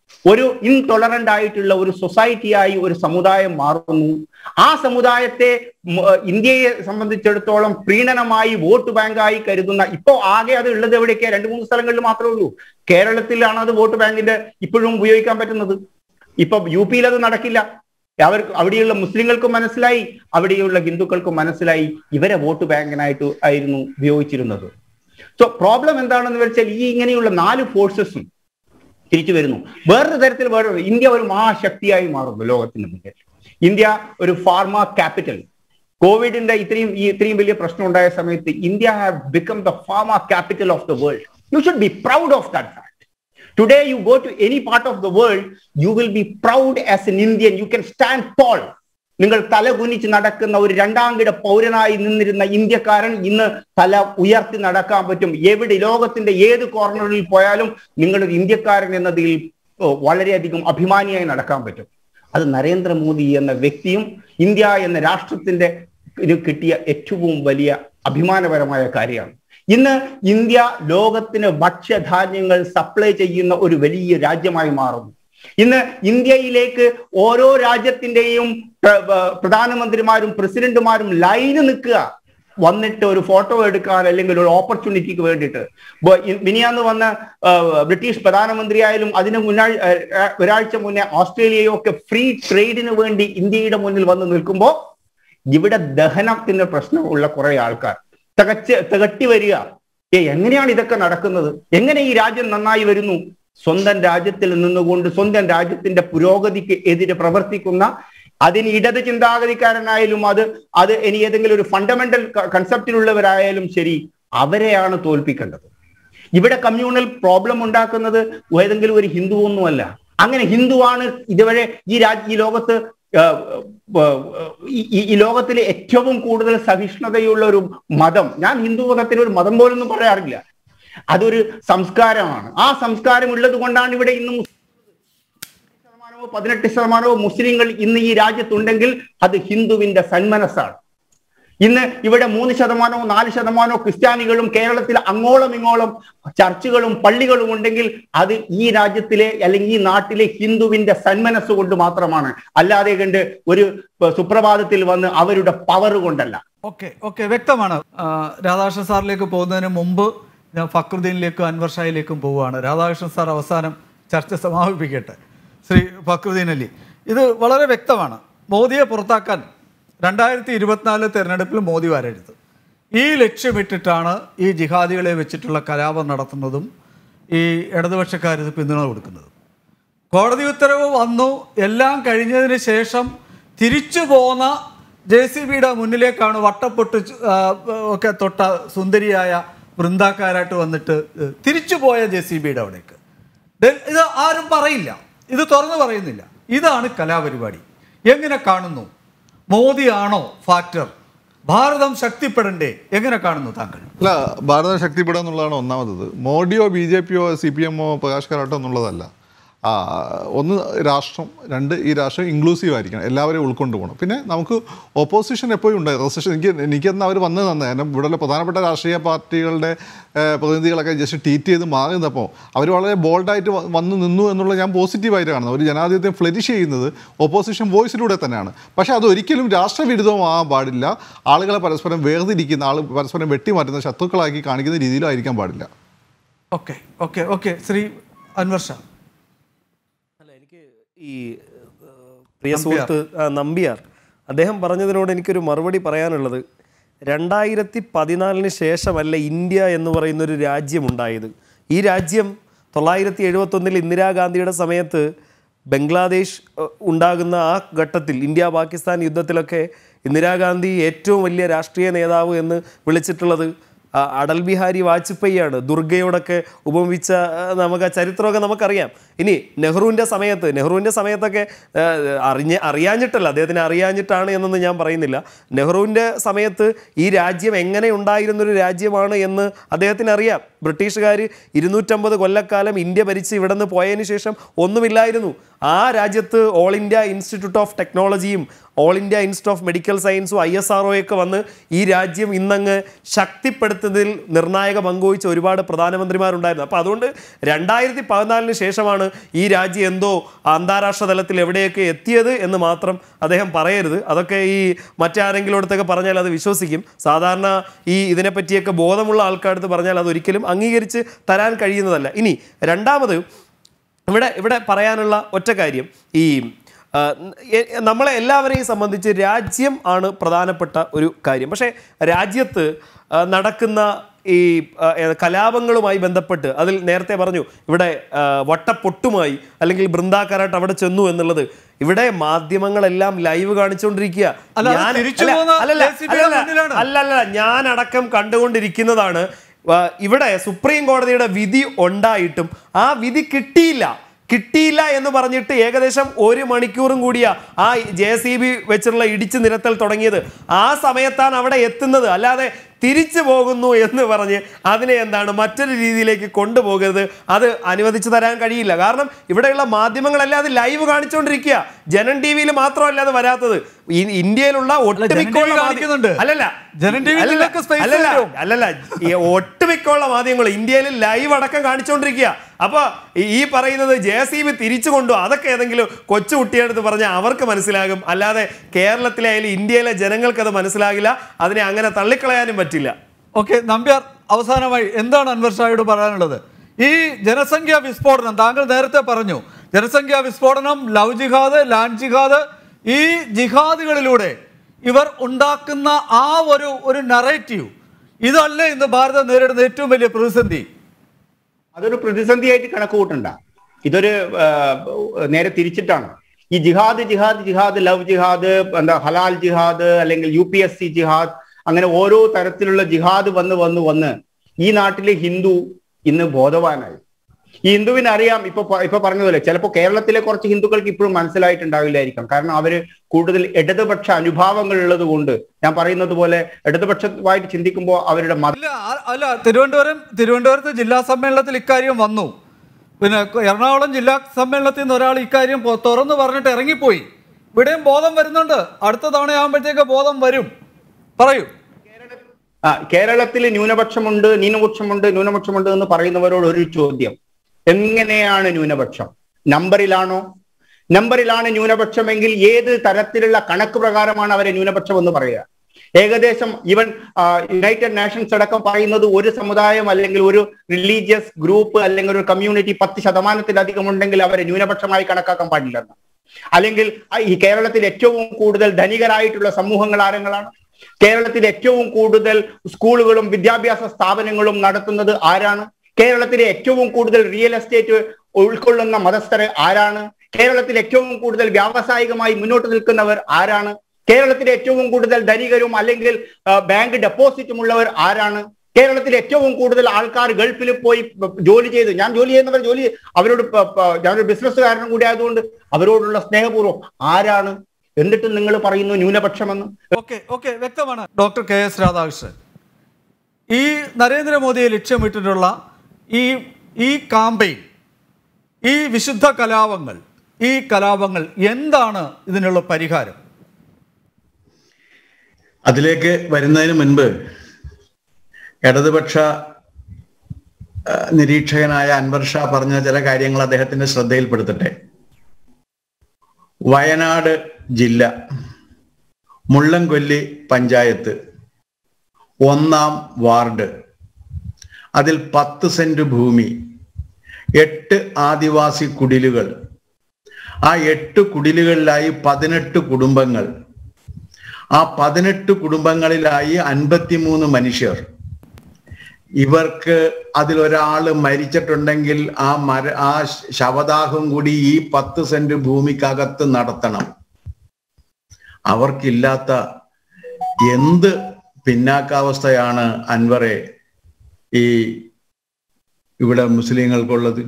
ഒരു ഇൻടോളറന്റ് ആയിട്ടുള്ള ഒരു സൊസൈറ്റിയായി ഒരു സമുദായം മാറുന്നു ആ സമുദായത്തെ ഉം, ഏർ, ഇന്ത്യയെ സംബന്ധിച്ചിടത്തോളം പ്രീണനമായി വോട്ട് ബാങ്കായി കരുതുന്ന ഇപ്പോ ആകെ അത് ഉള്ളത് എവിടെയൊക്കെ രണ്ട് മൂന്ന് സ്ഥലങ്ങളിൽ മാത്രമേ ഉള്ളൂ കേരളത്തിലാണ് അത് വോട്ട് ബാങ്കിന്റെ ഇപ്പോഴും ഉപയോഗിക്കാൻ പറ്റുന്നത് ഇപ്പൊ യു പിയിൽ അത് നടക്കില്ല അവർ അവിടെയുള്ള മുസ്ലിങ്ങൾക്കും മനസ്സിലായി അവിടെയുള്ള ഹിന്ദുക്കൾക്കും മനസ്സിലായി ഇവരെ വോട്ട് ബാങ്കിനായിട്ട് ആയിരുന്നു ഉപയോഗിച്ചിരുന്നത് സോ പ്രോബ്ലം എന്താണെന്ന് വെച്ചാൽ ഈ ഇങ്ങനെയുള്ള നാല് ഫോഴ്സസും തിരിച്ചു വരുന്നു വേറൊരു തരത്തിൽ വേറെ ഇന്ത്യ ഒരു മഹാശക്തിയായി മാറുന്നു ലോകത്തിന് മുന്നിൽ ഇന്ത്യ ഒരു ഫാർമ ക്യാപിറ്റൽ കോവിഡിന്റെ ഇത്രയും ഈ ഇത്രയും വലിയ പ്രശ്നം ഉണ്ടായ സമയത്ത് India have become the pharma capital of the world you should be proud of that fact today you go to any part of the world you will be proud as an Indian you can stand tall നിങ്ങൾ തല കുനിച്ച് നടക്കുന്ന ഒരു രണ്ടാംകിട പൗരനായി നിന്നിരുന്ന ഇന്ത്യക്കാരൻ ഇന്ന് തല ഉയർത്തി നടക്കാൻ പറ്റും എവിടെ ലോകത്തിന്റെ ഏത് കോർണറിൽ പോയാലും നിങ്ങളൊരു ഇന്ത്യക്കാരൻ എന്നതിൽ ഓ, വളരെയധികം അഭിമാനിയായി നടക്കാൻ പറ്റും അത് നരേന്ദ്രമോദി എന്ന വ്യക്തിയും ഇന്ത്യ എന്ന രാഷ്ട്രത്തിന്റെ ഇത് കിട്ടിയ ഏറ്റവും വലിയ അഭിമാനപരമായ കാര്യമാണ് ഇന്ന് ഇന്ത്യ ലോകത്തിന് ഭക്ഷ്യധാന്യങ്ങൾ സപ്ലൈ ചെയ്യുന്ന ഒരു വലിയ രാജ്യമായി മാറുന്നു ഇന്ന് ഇന്ത്യയിലേക്ക് ഓരോ രാജ്യത്തിന്റെയും പ്ര- പ്ര- പ്രധാനമന്ത്രിമാരും പ്രസിഡന്റുമാരും ലൈന് നിൽക്കുക വന്നിട്ട് ഒരു ഫോട്ടോ എടുക്കാൻ അല്ലെങ്കിൽ ഒരു ഓപ്പർച്യൂണിറ്റിക്ക് വേണ്ടിയിട്ട് ബ- ഇ- മിനിയാന്ന് വന്ന ആ, ബ്രിട്ടീഷ് പ്രധാനമന്ത്രിയായാലും അതിന് മുന്നാ ആ, ആ, ഒരാഴ്ച മുന്നേ ഓസ്ട്രേലിയയൊക്കെ ഫ്രീ ട്രേഡിന് വേണ്ടി ഇന്ത്യയുടെ മുന്നിൽ വന്ന് നിൽക്കുമ്പോൾ ഇവിടെ ദഹനത്തിന്റെ പ്രശ്നമുള്ള കുറെ ആൾക്കാർ തികച്ച് തികട്ടി വരിക ഏ എങ്ങനെയാണ് ഇതൊക്കെ നടക്കുന്നത് എങ്ങനെ ഈ രാജ്യം നന്നായി വരുന്നു സ്വന്തം രാജ്യത്തിൽ നിന്നുകൊണ്ട് സ്വന്തം രാജ്യത്തിന്റെ പുരോഗതിക്ക് എതിരെ പ്രവർത്തിക്കുന്ന അതിന് ഇടത് ചിന്താഗതിക്കാരനായാലും അത് അത് ഇനി ഏതെങ്കിലും ഒരു ഫണ്ടമെന്റൽ കൺസെപ്റ്റിലുള്ളവരായാലും ശരി അവരെയാണ് തോൽപ്പിക്കേണ്ടത് ഇവിടെ കമ്മ്യൂണൽ പ്രോബ്ലം ഉണ്ടാക്കുന്നത് ഏതെങ്കിലും ഒരു ഹിന്ദു ഒന്നുമല്ല അങ്ങനെ ഹിന്ദുവാണ് ഇതുവരെ ഈ രാജ്യ ഈ ലോകത്ത് ആ, ആ, ഈ- ഈ- ഈ ലോകത്തിലെ ഏറ്റവും കൂടുതൽ സഹിഷ്ണുതയുള്ള ഒരു മതം ഞാൻ ഹിന്ദു മതത്തിന് ഒരു മതം പോലൊന്നും പറയാറില്ല അതൊരു സംസ്കാരമാണ് ആ സംസ്കാരം ഉള്ളത് കൊണ്ടാണ് ഇവിടെ ഇന്ന് മുസ്ലിം ശതമാനമോ പതിനെട്ട് ശതമാനമോ മുസ്ലിങ്ങൾ ഇന്ന് ഈ രാജ്യത്തുണ്ടെങ്കിൽ അത് ഹിന്ദുവിന്റെ സന്മനസ്സാണ് ഇന്ന് ഇവിടെ മൂന്ന് ശതമാനമോ നാല് ശതമാനമോ ക്രിസ്ത്യാനികളും കേരളത്തിൽ അങ്ങോളം ഇങ്ങോളം ചർച്ചുകളും പള്ളികളും ഉണ്ടെങ്കിൽ അത് ഈ രാജ്യത്തിലെ അല്ലെങ്കിൽ ഈ നാട്ടിലെ ഹിന്ദുവിന്റെ സന്മനസ് കൊണ്ട് മാത്രമാണ് അല്ലാതെ കണ്ട് ഒരു സുപ്രഭാതത്തിൽ വന്ന് അവരുടെ പവർ കൊണ്ടല്ല
ഓക്കെ ഓക്കെ വ്യക്തമാണ് ആ, രാധാകൃഷ്ണൻ സാറിലേക്ക് പോകുന്നതിന് മുമ്പ് ഞാൻ ഫക്രുദ്ദീനിലേക്കും അൻവർ ഷായിലേക്കും പോവുകയാണ് രാധാകൃഷ്ണൻ സാർ അവസാനം ചർച്ച സമാപിപ്പിക്കട്ടെ ശ്രീ ഫക്രുദ്ദീൻ അലി ഇത് വളരെ വ്യക്തമാണ് മോദിയെ പുറത്താക്കാൻ രണ്ടായിരത്തി ഇരുപത്തിനാല് തെരഞ്ഞെടുപ്പിൽ മോദി വരരുത് ഈ ലക്ഷ്യമിട്ടിട്ടാണ് ഈ ജിഹാദികളെ വെച്ചിട്ടുള്ള കലാപം നടത്തുന്നതും ഈ ഇടതുപക്ഷക്കാർ ഇത് പിന്തുണ കൊടുക്കുന്നതും കോടതി ഉത്തരവ് വന്നു എല്ലാം കഴിഞ്ഞതിന് ശേഷം തിരിച്ചു പോന്ന ജെ സി ബിയുടെ മുന്നിലേക്കാണ് വട്ടപ്പൊട്ട് ചു- ആ, ഒക്കെ തൊട്ട സുന്ദരിയായ വൃന്ദാക്കാരായിട്ട് വന്നിട്ട് ഏഹ്, തിരിച്ചു പോയ ജെ സി ബിയുടെ അവിടേക്ക് ദേ- ഇത് ആരും പറയില്ല ഇത് തുറന്നു പറയുന്നില്ല ഇതാണ് കലാപരിപാടി എങ്ങനെ കാണുന്നു മോദിയാണോ ഫാക്ടർ ഭാരതം ശക്തിപ്പെടണ്ടേ എങ്ങനെ കാണുന്നു താങ്കൾ
അല്ല ഭാരതം ശക്തിപ്പെടുക എന്നുള്ളതാണ് ഒന്നാമത് മോഡിയോ ബി ജെ പിയോ സി പി എമ്മോ പ്രകാശ് കരാട്ടോ എന്നുള്ളതല്ല ആ, ഒന്ന് രാഷ്ട്രം രണ്ട് ഈ രാഷ്ട്രം ഇൻക്ലൂസീവ് ആയിരിക്കണം എല്ലാവരെയും ഉൾക്കൊണ്ട് പോകണം പിന്നെ നമുക്ക് ഓപ്പോസിഷൻ എപ്പോഴും ഉണ്ട് റെസിഷൻ എനിക്ക് എനിക്കെന്ന് അവർ വന്നത് തന്നെ കാരണം ഇവിടെയുള്ള പ്രധാനപ്പെട്ട രാഷ്ട്രീയ പാർട്ടികളുടെ ഏഹ്, പ്രതിനിധികളൊക്കെ ജസ്റ്റ് ട്വീറ്റ് ചെയ്ത് മാറി നിന്നപ്പോൾ അവർ വളരെ ബോൾഡായിട്ട് വന്ന് നിന്നു എന്നുള്ളത് ഞാൻ പോസിറ്റീവായിട്ട് കാണുന്നത് ഒരു ജനാധിപത്യം ഫ്ലരിഷ് ചെയ്യുന്നത് ഓപ്പോസിഷൻ വോയിസിലൂടെ തന്നെയാണ് പക്ഷേ അത് ഒരിക്കലും രാഷ്ട്രവിരുദ്ധമാകാൻ പാടില്ല ആളുകളെ പരസ്പരം വേർതിരിക്കുന്ന ആൾ പരസ്പരം വെട്ടിമാറ്റുന്ന ശത്രുക്കളാക്കി കാണിക്കുന്ന രീതിയിലും ആയിരിക്കാൻ പാടില്ല
okay okay okay Shri Anwar Shah
അല്ല എനിക്ക് ഈ ഏഹ്, പ്രിയ സുഹൃത്ത് ആ, നമ്പ്യാർ അദ്ദേഹം പറഞ്ഞതിനോട് എനിക്കൊരു മറുപടി പറയാനുള്ളത് രണ്ടായിരത്തി പതിനാലിന് ശേഷമല്ല ഇന്ത്യ എന്ന് പറയുന്ന ഒരു രാജ്യമുണ്ടായത് ഈ രാജ്യം തൊള്ളായിരത്തി എഴുപത്തൊന്നിൽ ഇന്ദിരാഗാന്ധിയുടെ സമയത്ത് ബംഗ്ലാദേശ് ഏഹ്, ഉണ്ടാകുന്ന ആ ഘട്ടത്തിൽ ഇന്ത്യ പാകിസ്ഥാൻ യുദ്ധത്തിലൊക്കെ ഇന്ദിരാഗാന്ധി ഏറ്റവും വലിയ രാഷ്ട്രീയ നേതാവ് എന്ന് വിളിച്ചിട്ടുള്ളത് ആ, അടൽ ബിഹാരി വാജ്പേയിയാണ് ദുർഗയോടൊക്കെ ഉപമിച്ച ആ, നമുക്ക് ആ ചരിത്രമൊക്കെ നമുക്കറിയാം ഇനി നെഹ്റുവിൻ്റെ സമയത്ത് നെഹ്റുവിൻ്റെ സമയത്തൊക്കെ ആ, അറിഞ്ഞ അറിയാഞ്ഞിട്ടല്ല അദ്ദേഹത്തിന് അറിയാഞ്ഞിട്ടാണ് എന്നൊന്നും ഞാൻ പറയുന്നില്ല നെഹ്റുവിൻ്റെ സമയത്ത് ഈ രാജ്യം എങ്ങനെ ഉണ്ടായിരുന്നൊരു രാജ്യമാണ് എന്ന് അദ്ദേഹത്തിന് അറിയാം ബ്രിട്ടീഷുകാർ ഇരുന്നൂറ്റമ്പത് കൊല്ലക്കാലം ഇന്ത്യ ഭരിച്ച് ഇവിടെ നിന്ന് പോയതിന് ശേഷം ഒന്നുമില്ലായിരുന്നു ആ രാജ്യത്ത് ഓൾ ഇന്ത്യ ഇൻസ്റ്റിറ്റ്യൂട്ട് ഓഫ് ടെക്നോളജിയും all India institute of medical സയൻസും ഐ എസ് ആർ ഒക്കെ വന്ന് ഈ രാജ്യം ഇന്നങ്ങ് ശക്തിപ്പെടുത്തുന്നതിൽ നിർണായക പങ്കുവഹിച്ച ഒരുപാട് പ്രധാനമന്ത്രിമാരുണ്ടായിരുന്നു അപ്പോൾ അതുകൊണ്ട് രണ്ടായിരത്തി പതിനാലിന് ശേഷമാണ് കൊണ്ടാണ് ഈ രാജ്യം എന്തോ അന്താരാഷ്ട്ര തലത്തിൽ എവിടെയൊക്കെ എത്തിയത് എന്ന് മാത്രം അദ്ദേഹം പറയരുത് അതൊക്കെ ഈ മറ്റാരെങ്കിലും അടുത്തൊക്കെ പറഞ്ഞാൽ അത് വിശ്വസിക്കും സാധാരണ ഈ ഇതിനെപ്പറ്റിയൊക്കെ ബോധമുള്ള ആൾക്കാരടുത്ത് പറഞ്ഞാൽ അത് ഒരിക്കലും അംഗീകരിച്ച് തരാൻ കഴിയുന്നതല്ല ഇനി രണ്ടാമത് ഇവിടെ ഇവിടെ പറയാനുള്ള ഒറ്റ കാര്യം ഈ ആ, എ- നമ്മളെ എല്ലാവരെയും സംബന്ധിച്ച് രാജ്യം ആണ് പ്രധാനപ്പെട്ട ഒരു കാര്യം പക്ഷേ രാജ്യത്ത് ആ, നടക്കുന്ന ഈ ആ, ഏ, കലാപങ്ങളുമായി ബന്ധപ്പെട്ട് അതിൽ നേരത്തെ പറഞ്ഞു ഇവിടെ ആ, വട്ടപ്പൊട്ടുമായി അല്ലെങ്കിൽ ബൃന്ദാക്കാരായിട്ട് അവിടെ ചെന്നു എന്നുള്ളത് ഇവിടെ മാധ്യമങ്ങളെല്ലാം ലൈവ് കാണിച്ചുകൊണ്ടിരിക്കുക
അല്ല, അത്
ഞാൻ-
തിരിച്ചു
അല്ല,
പോകുന്ന
അല്ലല്ല,
JCB യുടെ
അല്ലല്ല,
മുന്നിലാണ്.
അല്ലല്ല ഞാൻ അടക്കം കണ്ടുകൊണ്ടിരിക്കുന്നതാണ് ആ, ഇവിടെ സുപ്രീം കോടതിയുടെ വിധി ഉണ്ടായിട്ടും ആ വിധി കിട്ടിയില്ല കിട്ടിയില്ല എന്ന് പറഞ്ഞിട്ട് ഏകദേശം ഒരു മണിക്കൂറും കൂടിയാ ആ ജെ സി ബി വെച്ചുള്ള ഇടിച്ചു നിരത്തൽ തുടങ്ങിയത് ആ സമയത്താണ് അവിടെ എത്തുന്നത് അല്ലാതെ തിരിച്ചു പോകുന്നു എന്ന് പറഞ്ഞ് അതിനെ എന്താണ് മറ്റൊരു രീതിയിലേക്ക് കൊണ്ടുപോകരുത് അത് അനുവദിച്ചു തരാൻ കഴിയില്ല കാരണം ഇവിടെയുള്ള മാധ്യമങ്ങളെല്ലാം അത് ലൈവ് കാണിച്ചുകൊണ്ടിരിക്കുക ജനൻ ടി വിയിൽ മാത്രമല്ല അത് വരാത്തത് ഈ- ഇന്ത്യയിലുള്ള ഒട്ടുമിക്കുള്ള മാധ്യ-
കാണിക്കുന്നുണ്ട്.
അല്ലല്ല
ജനൻ TV യിൽ
അല്ലല്ല,
നിങ്ങൾക്ക് space
അല്ലല്ല,
തരും.
അല്ലല്ല ഈ ഒട്ടുമിക്കുള്ള മാധ്യമങ്ങൾ ഇന്ത്യയിൽ ലൈവ് അടക്കം കാണിച്ചുകൊണ്ടിരിക്കുക അപ്പൊ ഈ- ഈ പറയുന്നത് ജെ സി ബി തിരിച്ചു കൊണ്ടു അതൊക്കെ ഏതെങ്കിലും കൊച്ചു കുട്ടിയെടുത്ത് പറഞ്ഞാൽ അവർക്ക് മനസ്സിലാകും അല്ലാതെ കേരളത്തിലെ ആയാലും ഇന്ത്യയിലെ ജനങ്ങൾക്ക് അത് മനസ്സിലാകില്ല അതിനെ അങ്ങനെ തള്ളിക്കളയാനും പറ്റില്ല
ഓക്കെ നമ്പ്യാർ അവസാനമായി എന്താണ് അൻവർ ഷായോട് പറയാനുള്ളത് ഈ ജനസംഖ്യാ വിസ്ഫോടനം താങ്കൾ നേരത്തെ പറഞ്ഞു ജനസംഖ്യാ വിസ്ഫോടനം ലവ് ജിഹാദ് ലാൻഡ് ജിഹാദ് ഈ ജിഹാദുകളിലൂടെ ഇവർ ഉണ്ടാക്കുന്ന ആ ഒരു ഒരു നറേറ്റീവ് ഇതല്ലേ ഇന്ന് ഭാരതം നേരിടുന്ന ഏറ്റവും വലിയ പ്രതിസന്ധി
അതൊരു പ്രതിസന്ധിയായിട്ട് കണക്ക് കൂട്ടണ്ട ഇതൊരു ആ, നേരെ തിരിച്ചിട്ടാണ് ഈ ജിഹാദ് ജിഹാദ് ജിഹാദ് ലവ് ജിഹാദ് എന്താ ഹലാൽ ജിഹാദ് അല്ലെങ്കിൽ യു പി എസ് സി ജിഹാദ് അങ്ങനെ ഓരോ തരത്തിലുള്ള ജിഹാദ് വന്ന് വന്ന് വന്ന് ഈ നാട്ടിലെ ഹിന്ദു ഇന്ന് ബോധവാനായി ഈ ഹിന്ദുവിന് അറിയാം ഇപ്പൊ പ- ഇപ്പൊ പറഞ്ഞതുപോലെ ചിലപ്പോൾ കേരളത്തിലെ കുറച്ച് ഹിന്ദുക്കൾക്ക് ഇപ്പോഴും മനസ്സിലായിട്ടുണ്ടാവില്ലായിരിക്കാം കാരണം അവര് കൂടുതൽ ഇടതുപക്ഷ അനുഭാവങ്ങൾ ഉള്ളത് കൊണ്ട് ഞാൻ പറയുന്നത് പോലെ ഇടതുപക്ഷമായിട്ട് ചിന്തിക്കുമ്പോൾ അവരുടെ മത
അല്ല ആ- അല്ല തിരുവനന്തപുരം തിരുവനന്തപുരത്ത് ജില്ലാ സമ്മേളനത്തിൽ ഇക്കാര്യം വന്നു പിന്നെ എറണാകുളം ജില്ലാ സമ്മേളനത്തിൽ നിന്ന് ഒരാൾ ഇക്കാര്യം പൊ- തുറന്നു പറഞ്ഞിട്ട് ഇറങ്ങിപ്പോയി ഇവിടെയും ബോധം വരുന്നുണ്ട് അടുത്ത തവണയാകുമ്പോഴത്തേക്ക് ബോധം വരും പറയൂ
ആ കേരളത്തിൽ ന്യൂനപക്ഷമുണ്ട് ന്യൂനപക്ഷമുണ്ട് ന്യൂനപക്ഷമുണ്ട് എന്ന് പറയുന്നവരോട് ഒരു ചോദ്യം എങ്ങനെയാണ് ന്യൂനപക്ഷം നമ്പറിലാണോ നമ്പറിലാണ് ന്യൂനപക്ഷമെങ്കിൽ ഏത് തരത്തിലുള്ള കണക്ക് പ്രകാരമാണ് അവരെ ന്യൂനപക്ഷം എന്ന് പറയുക ഏകദേശം ഈവൻ യുണൈറ്റഡ് നാഷൻസ് അടക്കം പറയുന്നത് ഒരു സമുദായം അല്ലെങ്കിൽ ഒരു റിലീജിയസ് ഗ്രൂപ്പ് അല്ലെങ്കിൽ ഒരു കമ്മ്യൂണിറ്റി പത്ത് ശതമാനത്തിലധികം ഉണ്ടെങ്കിൽ അവരെ ന്യൂനപക്ഷമായി കണക്കാക്കാൻ പാടില്ലെന്ന് അല്ലെങ്കിൽ ആ, ഈ കേരളത്തിൽ ഏറ്റവും കൂടുതൽ ധനികരായിട്ടുള്ള സമൂഹങ്ങൾ ആരങ്ങളാണ് കേരളത്തിൽ ഏറ്റവും കൂടുതൽ സ്കൂളുകളും വിദ്യാഭ്യാസ സ്ഥാപനങ്ങളും നടത്തുന്നത് ആരാണ് കേരളത്തിലെ ഏറ്റവും കൂടുതൽ റിയൽ എസ്റ്റേറ്റ് ഉൾക്കൊള്ളുന്ന മതസ്ഥര് ആരാണ് കേരളത്തിൽ ഏറ്റവും കൂടുതൽ വ്യാവസായികമായി മുന്നോട്ട് നിൽക്കുന്നവർ ആരാണ് കേരളത്തിലെ ഏറ്റവും കൂടുതൽ ധനികരും അല്ലെങ്കിൽ ആ, ബാങ്ക് ഡെപ്പോസിറ്റും ഉള്ളവർ ആരാണ് കേരളത്തിൽ ഏറ്റവും കൂടുതൽ ആൾക്കാർ ഗൾഫിൽ പോയി ബ- ജോലി ചെയ്ത് ഞാൻ ജോലി ചെയ്യുന്നവർ ജോലി അവരോട് പ- പ- ഞാനൊരു ബിസിനസ്സുകാരനും കൂടി ആയതുകൊണ്ട് അവരോടുള്ള സ്നേഹപൂർവ്വം ആരാണ് എന്നിട്ട് നിങ്ങൾ പറയുന്നു ന്യൂനപക്ഷമെന്ന്
ഓക്കെ ഓക്കെ വ്യക്തമാണ് ഡോക്ടർ കെ എസ് രാധാകൃഷ്ണൻ ഈ നരേന്ദ്രമോദിയെ ലക്ഷ്യമിട്ടിട്ടുള്ള ഈ ഈ കാമ്പയിൻ ഈ വിശുദ്ധ കലാപങ്ങൾ ഈ കലാപങ്ങൾ എന്താണ് ഇതിനുള്ള പരിഹാരം
അതിലേക്ക് വരുന്നതിന് മുൻപ് ഇടതുപക്ഷ ആ, നിരീക്ഷകനായ അൻവർ ഷാ പറഞ്ഞ ചില കാര്യങ്ങൾ അദ്ദേഹത്തിന്റെ ശ്രദ്ധയിൽപ്പെടുത്തട്ടെ വയനാട് ജില്ല മുള്ളംകൊല്ലി പഞ്ചായത്ത് ഒന്നാം വാർഡ് അതിൽ പത്ത് സെന്റ് ഭൂമി എട്ട് ആദിവാസി കുടിലുകൾ ആ എട്ട് കുടിലുകളിലായി പതിനെട്ട് കുടുംബങ്ങൾ ആ പതിനെട്ട് കുടുംബങ്ങളിലായി അൻപത്തിമൂന്ന് മനുഷ്യർ ഇവർക്ക് അതിലൊരാള് മരിച്ചിട്ടുണ്ടെങ്കിൽ ആ മര ആ ശവദാഹം കൂടി ഈ പത്ത് സെന്റ് ഭൂമിക്കകത്ത് നടത്തണം അവർക്കില്ലാത്ത എന്ത് പിന്നാക്കാവസ്ഥയാണ് അൻവറെ ഈ ഇവിടെ മുസ്ലിങ്ങൾക്കുള്ളത്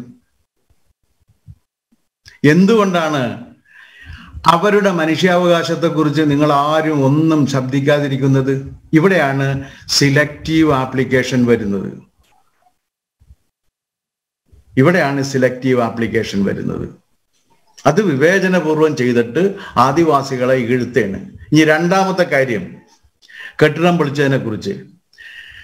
എന്തുകൊണ്ടാണ് അവരുടെ മനുഷ്യാവകാശത്തെക്കുറിച്ച് നിങ്ങൾ ആരും ഒന്നും ശബ്ദിക്കാതിരിക്കുന്നത് ഇവിടെയാണ് സിലക്റ്റീവ് ആപ്ലിക്കേഷൻ വരുന്നത് ഇവിടെയാണ് സിലക്റ്റീവ് ആപ്ലിക്കേഷൻ വരുന്നത് അത് വിവേചനപൂർവം ചെയ്തിട്ട് ആദിവാസികളെ ഇഴുത്തേണ് ഇനി രണ്ടാമത്തെ കാര്യം കെട്ടിടം പൊളിച്ചതിനെ കുറിച്ച്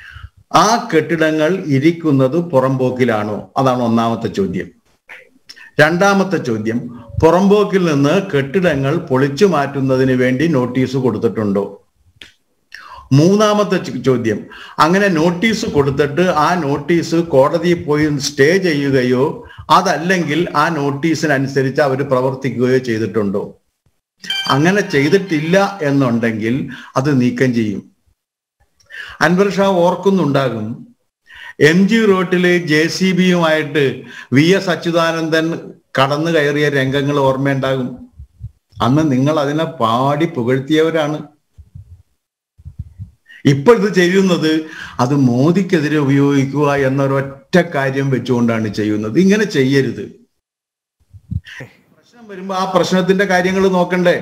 ആ കെട്ടിടങ്ങൾ ഇരിക്കുന്നത് പുറംപോക്കിലാണോ അതാണ് ഒന്നാമത്തെ ചോദ്യം രണ്ടാമത്തെ ചോദ്യം പുറമ്പോക്കിൽ നിന്ന് കെട്ടിടങ്ങൾ പൊളിച്ചു മാറ്റുന്നതിന് വേണ്ടി നോട്ടീസ് കൊടുത്തിട്ടുണ്ടോ മൂന്നാമത്തെ ചോ- ചോദ്യം അങ്ങനെ നോട്ടീസ് കൊടുത്തിട്ട് ആ നോട്ടീസ് കോടതിയിൽ പോയി സ്റ്റേ ചെയ്യുകയോ അതല്ലെങ്കിൽ ആ നോട്ടീസിനനുസരിച്ച് അവർ പ്രവർത്തിക്കുകയോ ചെയ്തിട്ടുണ്ടോ അങ്ങനെ ചെയ്തിട്ടില്ല എന്നുണ്ടെങ്കിൽ അത് നീക്കം ചെയ്യും അൻവർ ഷാ ഓർക്കുന്നുണ്ടാകും എം ജി റോട്ടില് ജെ സി ബിയുമായിട്ട് വി എസ് അച്യുതാനന്ദൻ കടന്നു കയറിയ രംഗങ്ങൾ ഓർമ്മയുണ്ടാകും അന്ന് നിങ്ങൾ അതിനെ പാടി പുകഴ്ത്തിയവരാണ് ഇപ്പൊ ഇത് ചെയ്യുന്നത് അത് മോദിക്കെതിരെ ഉപയോഗിക്കുക എന്നൊരൊറ്റ കാര്യം വെച്ചുകൊണ്ടാണ് ചെയ്യുന്നത് ഇങ്ങനെ ചെയ്യരുത് പ്രശ്നം വരുമ്പോ ആ പ്രശ്നത്തിന്റെ കാര്യങ്ങൾ നോക്കണ്ടേ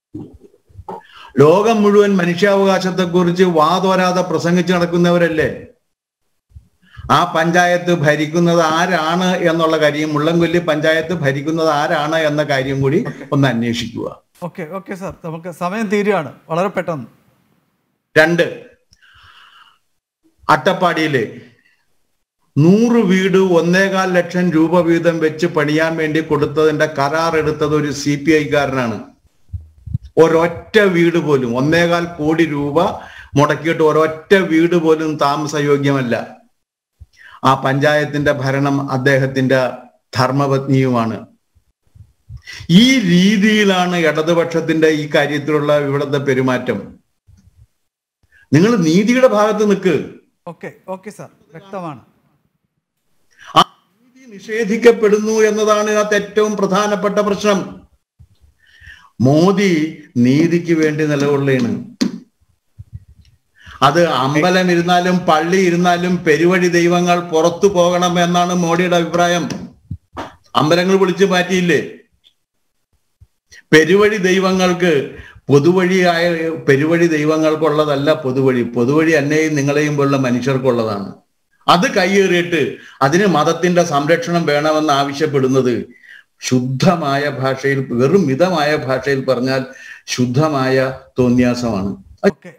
ലോകം മുഴുവൻ മനുഷ്യാവകാശത്തെ കുറിച്ച് വാതോരാതെ പ്രസംഗിച്ച് നടക്കുന്നവരല്ലേ ആ പഞ്ചായത്ത് ഭരിക്കുന്നത് ആരാണ് എന്നുള്ള കാര്യം മുള്ളംകൊല്ലി പഞ്ചായത്ത് ഭരിക്കുന്നത് ആരാണ് എന്ന കാര്യം കൂടി ഒന്ന് അന്വേഷിക്കുക
ഓക്കെ ഓക്കെ സാർ നമുക്ക് സമയം തീരുകയാണ് വളരെ പെട്ടെന്ന്
രണ്ട് അട്ടപ്പാടിയില് നൂറ് വീട് ഒന്നേകാൽ ലക്ഷം രൂപ വീതം വെച്ച് പണിയാൻ വേണ്ടി കൊടുത്തതിന്റെ കരാർ എടുത്തത് ഒരു സി പി ഐക്കാരനാണ് ഒരൊറ്റ വീട് പോലും ഒന്നേകാൽ കോടി രൂപ മുടക്കിയിട്ട് ഒരൊറ്റ വീട് പോലും താമസയോഗ്യമല്ല ആ പഞ്ചായത്തിന്റെ ഭരണം അദ്ദേഹത്തിന്റെ ധർമ്മപത്നിയുമാണ് ഈ രീതിയിലാണ് ഇടതുപക്ഷത്തിന്റെ ഈ കാര്യത്തിലുള്ള ഇവിടുത്തെ പെരുമാറ്റം നിങ്ങൾ നീതിയുടെ ഭാഗത്ത് നിൽക്ക്
ഓക്കെ ഓക്കെ സാർ വ്യക്തമാണ്
ആ നീതി നിഷേധിക്കപ്പെടുന്നു എന്നതാണ് ഇതിനകത്ത് ഏറ്റവും പ്രധാനപ്പെട്ട പ്രശ്നം മോദി നീതിക്ക് വേണ്ടി നിലകൊള്ളുകയാണ് അത് അമ്പലം ഇരുന്നാലും പള്ളി ഇരുന്നാലും പെരുവഴി ദൈവങ്ങൾ പുറത്തു പോകണം എന്നാണ് മോഡിയുടെ അഭിപ്രായം അമ്പലങ്ങൾ വിളിച്ചു മാറ്റിയില്ലേ പെരുവഴി ദൈവങ്ങൾക്ക് പൊതുവഴിയായ പെരുവഴി ദൈവങ്ങൾക്കുള്ളതല്ല പൊതുവഴി പൊതുവഴി എന്നെയും നിങ്ങളെയും പോലുള്ള മനുഷ്യർക്കുള്ളതാണ് അത് കൈയേറിയിട്ട് അതിന് മതത്തിന്റെ സംരക്ഷണം വേണമെന്ന് ആവശ്യപ്പെടുന്നത് ശുദ്ധമായ ഭാഷയിൽ വെറും മിതമായ ഭാഷയിൽ പറഞ്ഞാൽ ശുദ്ധമായ തോന്യാസമാണ്
ഓക്കെ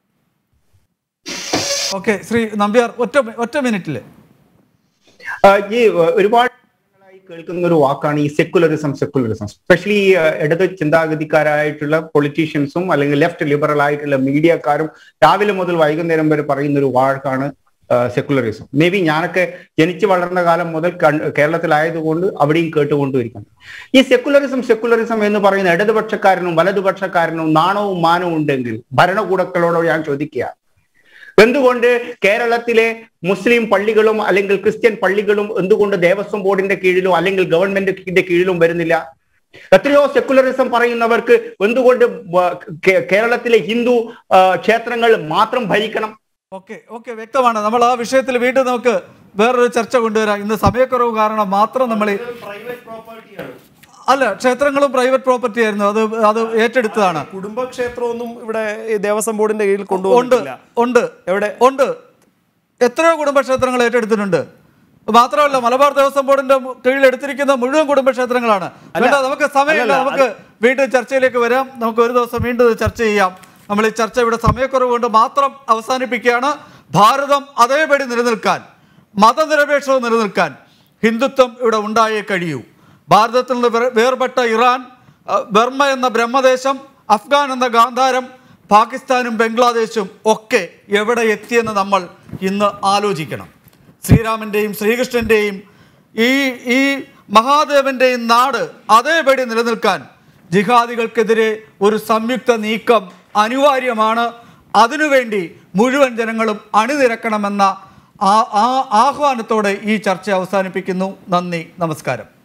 ഓക്കെ ശ്രീ നമ്പ്യാർ ഒറ്റ ഒറ്റ മിനിറ്റിൽ
ആ, ഈ ഏഹ്, ഒരുപാട് കാലങ്ങളായി കേൾക്കുന്ന ഒരു വാക്കാണ് ഈ സെക്കുലറിസം സെക്കുലറിസം സ്പെഷ്യലി ഇടത് ചിന്താഗതിക്കാരായിട്ടുള്ള പൊളിറ്റീഷ്യൻസും അല്ലെങ്കിൽ ലെഫ്റ്റ് ലിബറൽ ആയിട്ടുള്ള മീഡിയക്കാരും രാവിലെ മുതൽ വൈകുന്നേരം വരെ പറയുന്ന ഒരു വാക്കാണ് സെക്കുലറിസം മേ ബി ഞാനൊക്കെ ജനിച്ചു വളർന്ന കാലം മുതൽ കൺ- കേരളത്തിലായതുകൊണ്ട് അവിടെയും കേട്ടുകൊണ്ടിരിക്കുന്നു ഈ സെക്കുലറിസം സെക്കുലറിസം എന്ന് പറയുന്ന ഇടതുപക്ഷക്കാരനും വലതുപക്ഷക്കാരനും നാണവും മാനവും ഉണ്ടെങ്കിൽ ഭരണകൂടങ്ങളോട് ഞാൻ ചോദിക്കുക എന്തുകൊണ്ട് കേരളത്തിലെ മുസ്ലിം പള്ളികളും അല്ലെങ്കിൽ ക്രിസ്ത്യൻ പള്ളികളും എന്തുകൊണ്ട് ദേവസ്വം ബോർഡിന്റെ കീഴിലും അല്ലെങ്കിൽ ഗവൺമെന്റിന്റെ കീഴിലും വരുന്നില്ല എത്രയോ സെക്കുലറിസം പറയുന്നവർക്ക് എന്തുകൊണ്ട് വ- കേ- കേരളത്തിലെ ഹിന്ദു ആ, ക്ഷേത്രങ്ങൾ മാത്രം ഭരിക്കണം
ഓക്കെ ഓക്കെ വ്യക്തമാണ് നമ്മൾ ആ വിഷയത്തിൽ വീണ്ടും നമുക്ക് വേറൊരു ചർച്ച കൊണ്ടുവരാം ഇന്ന് സമയക്കുറവ് കാരണം മാത്രം നമ്മൾ ഈ- അല്ല ക്ഷേത്രങ്ങളും പ്രൈവറ്റ് പ്രോപ്പർട്ടി ആയിരുന്നു അത് അത് ഏറ്റെടുത്തതാണ്
കുടുംബക്ഷേത്രമൊന്നും ഇവിടെ ഈ ദേവസ്വം ബോർഡിന്റെ കീഴിൽ
ഉണ്ട്
കൊണ്ടുപോകുന്നില്ല
ഉണ്ട്
എവിടെ?
ഉണ്ട് എത്രയോ കുടുംബക്ഷേത്രങ്ങൾ ഏറ്റെടുത്തിട്ടുണ്ട് മാത്രമല്ല മലബാർ ദേവസ്വം ബോർഡിന്റെ മു- കീഴിൽ എടുത്തിരിക്കുന്ന മുഴുവൻ കുടുംബക്ഷേത്രങ്ങളാണ് വേണ്ട നമുക്ക് സമയമില്ല
അല്ലല്ല,
നമുക്ക് വീണ്ടും ചർച്ചയിലേക്ക് വരാം നമുക്ക് ഒരു ദിവസം വീണ്ടും ഇത് ചർച്ച ചെയ്യാം നമ്മൾ ഈ ചർച്ച ഇവിടെ സമയക്കുറവ് കൊണ്ട് മാത്രം അവസാനിപ്പിക്കുകയാണ് ഭാരതം അതേപടി നിലനിൽക്കാൻ മതനിരപേക്ഷത നിലനിൽക്കാൻ ഹിന്ദുത്വം ഇവിടെ ഉണ്ടായേ കഴിയൂ ഭാരതത്തിൽ നിന്ന് വേ- വേർപെട്ട ഇറാൻ അഹ്, ബർമ്മ എന്ന ബ്രഹ്മദേശം അഫ്ഗാൻ എന്ന ഗാന്ധാരം പാകിസ്ഥാനും ബംഗ്ലാദേശും ഒക്കെ എവിടെ എത്തിയെന്ന് നമ്മൾ ഇന്ന് ആലോചിക്കണം ശ്രീരാമൻ്റെയും ശ്രീകൃഷ്ണൻ്റെയും ഈ ഈ മഹാദേവൻ്റെയും നാട് അതേപടി നിലനിൽക്കാൻ ജിഹാദികൾക്കെതിരെ ഒരു സംയുക്ത നീക്കം അനിവാര്യമാണ് അതിനുവേണ്ടി മുഴുവൻ ജനങ്ങളും അണിനിരക്കണമെന്ന ആ ആ ആഹ്വാനത്തോടെ ഈ ചർച്ച അവസാനിപ്പിക്കുന്നു നന്ദി നമസ്കാരം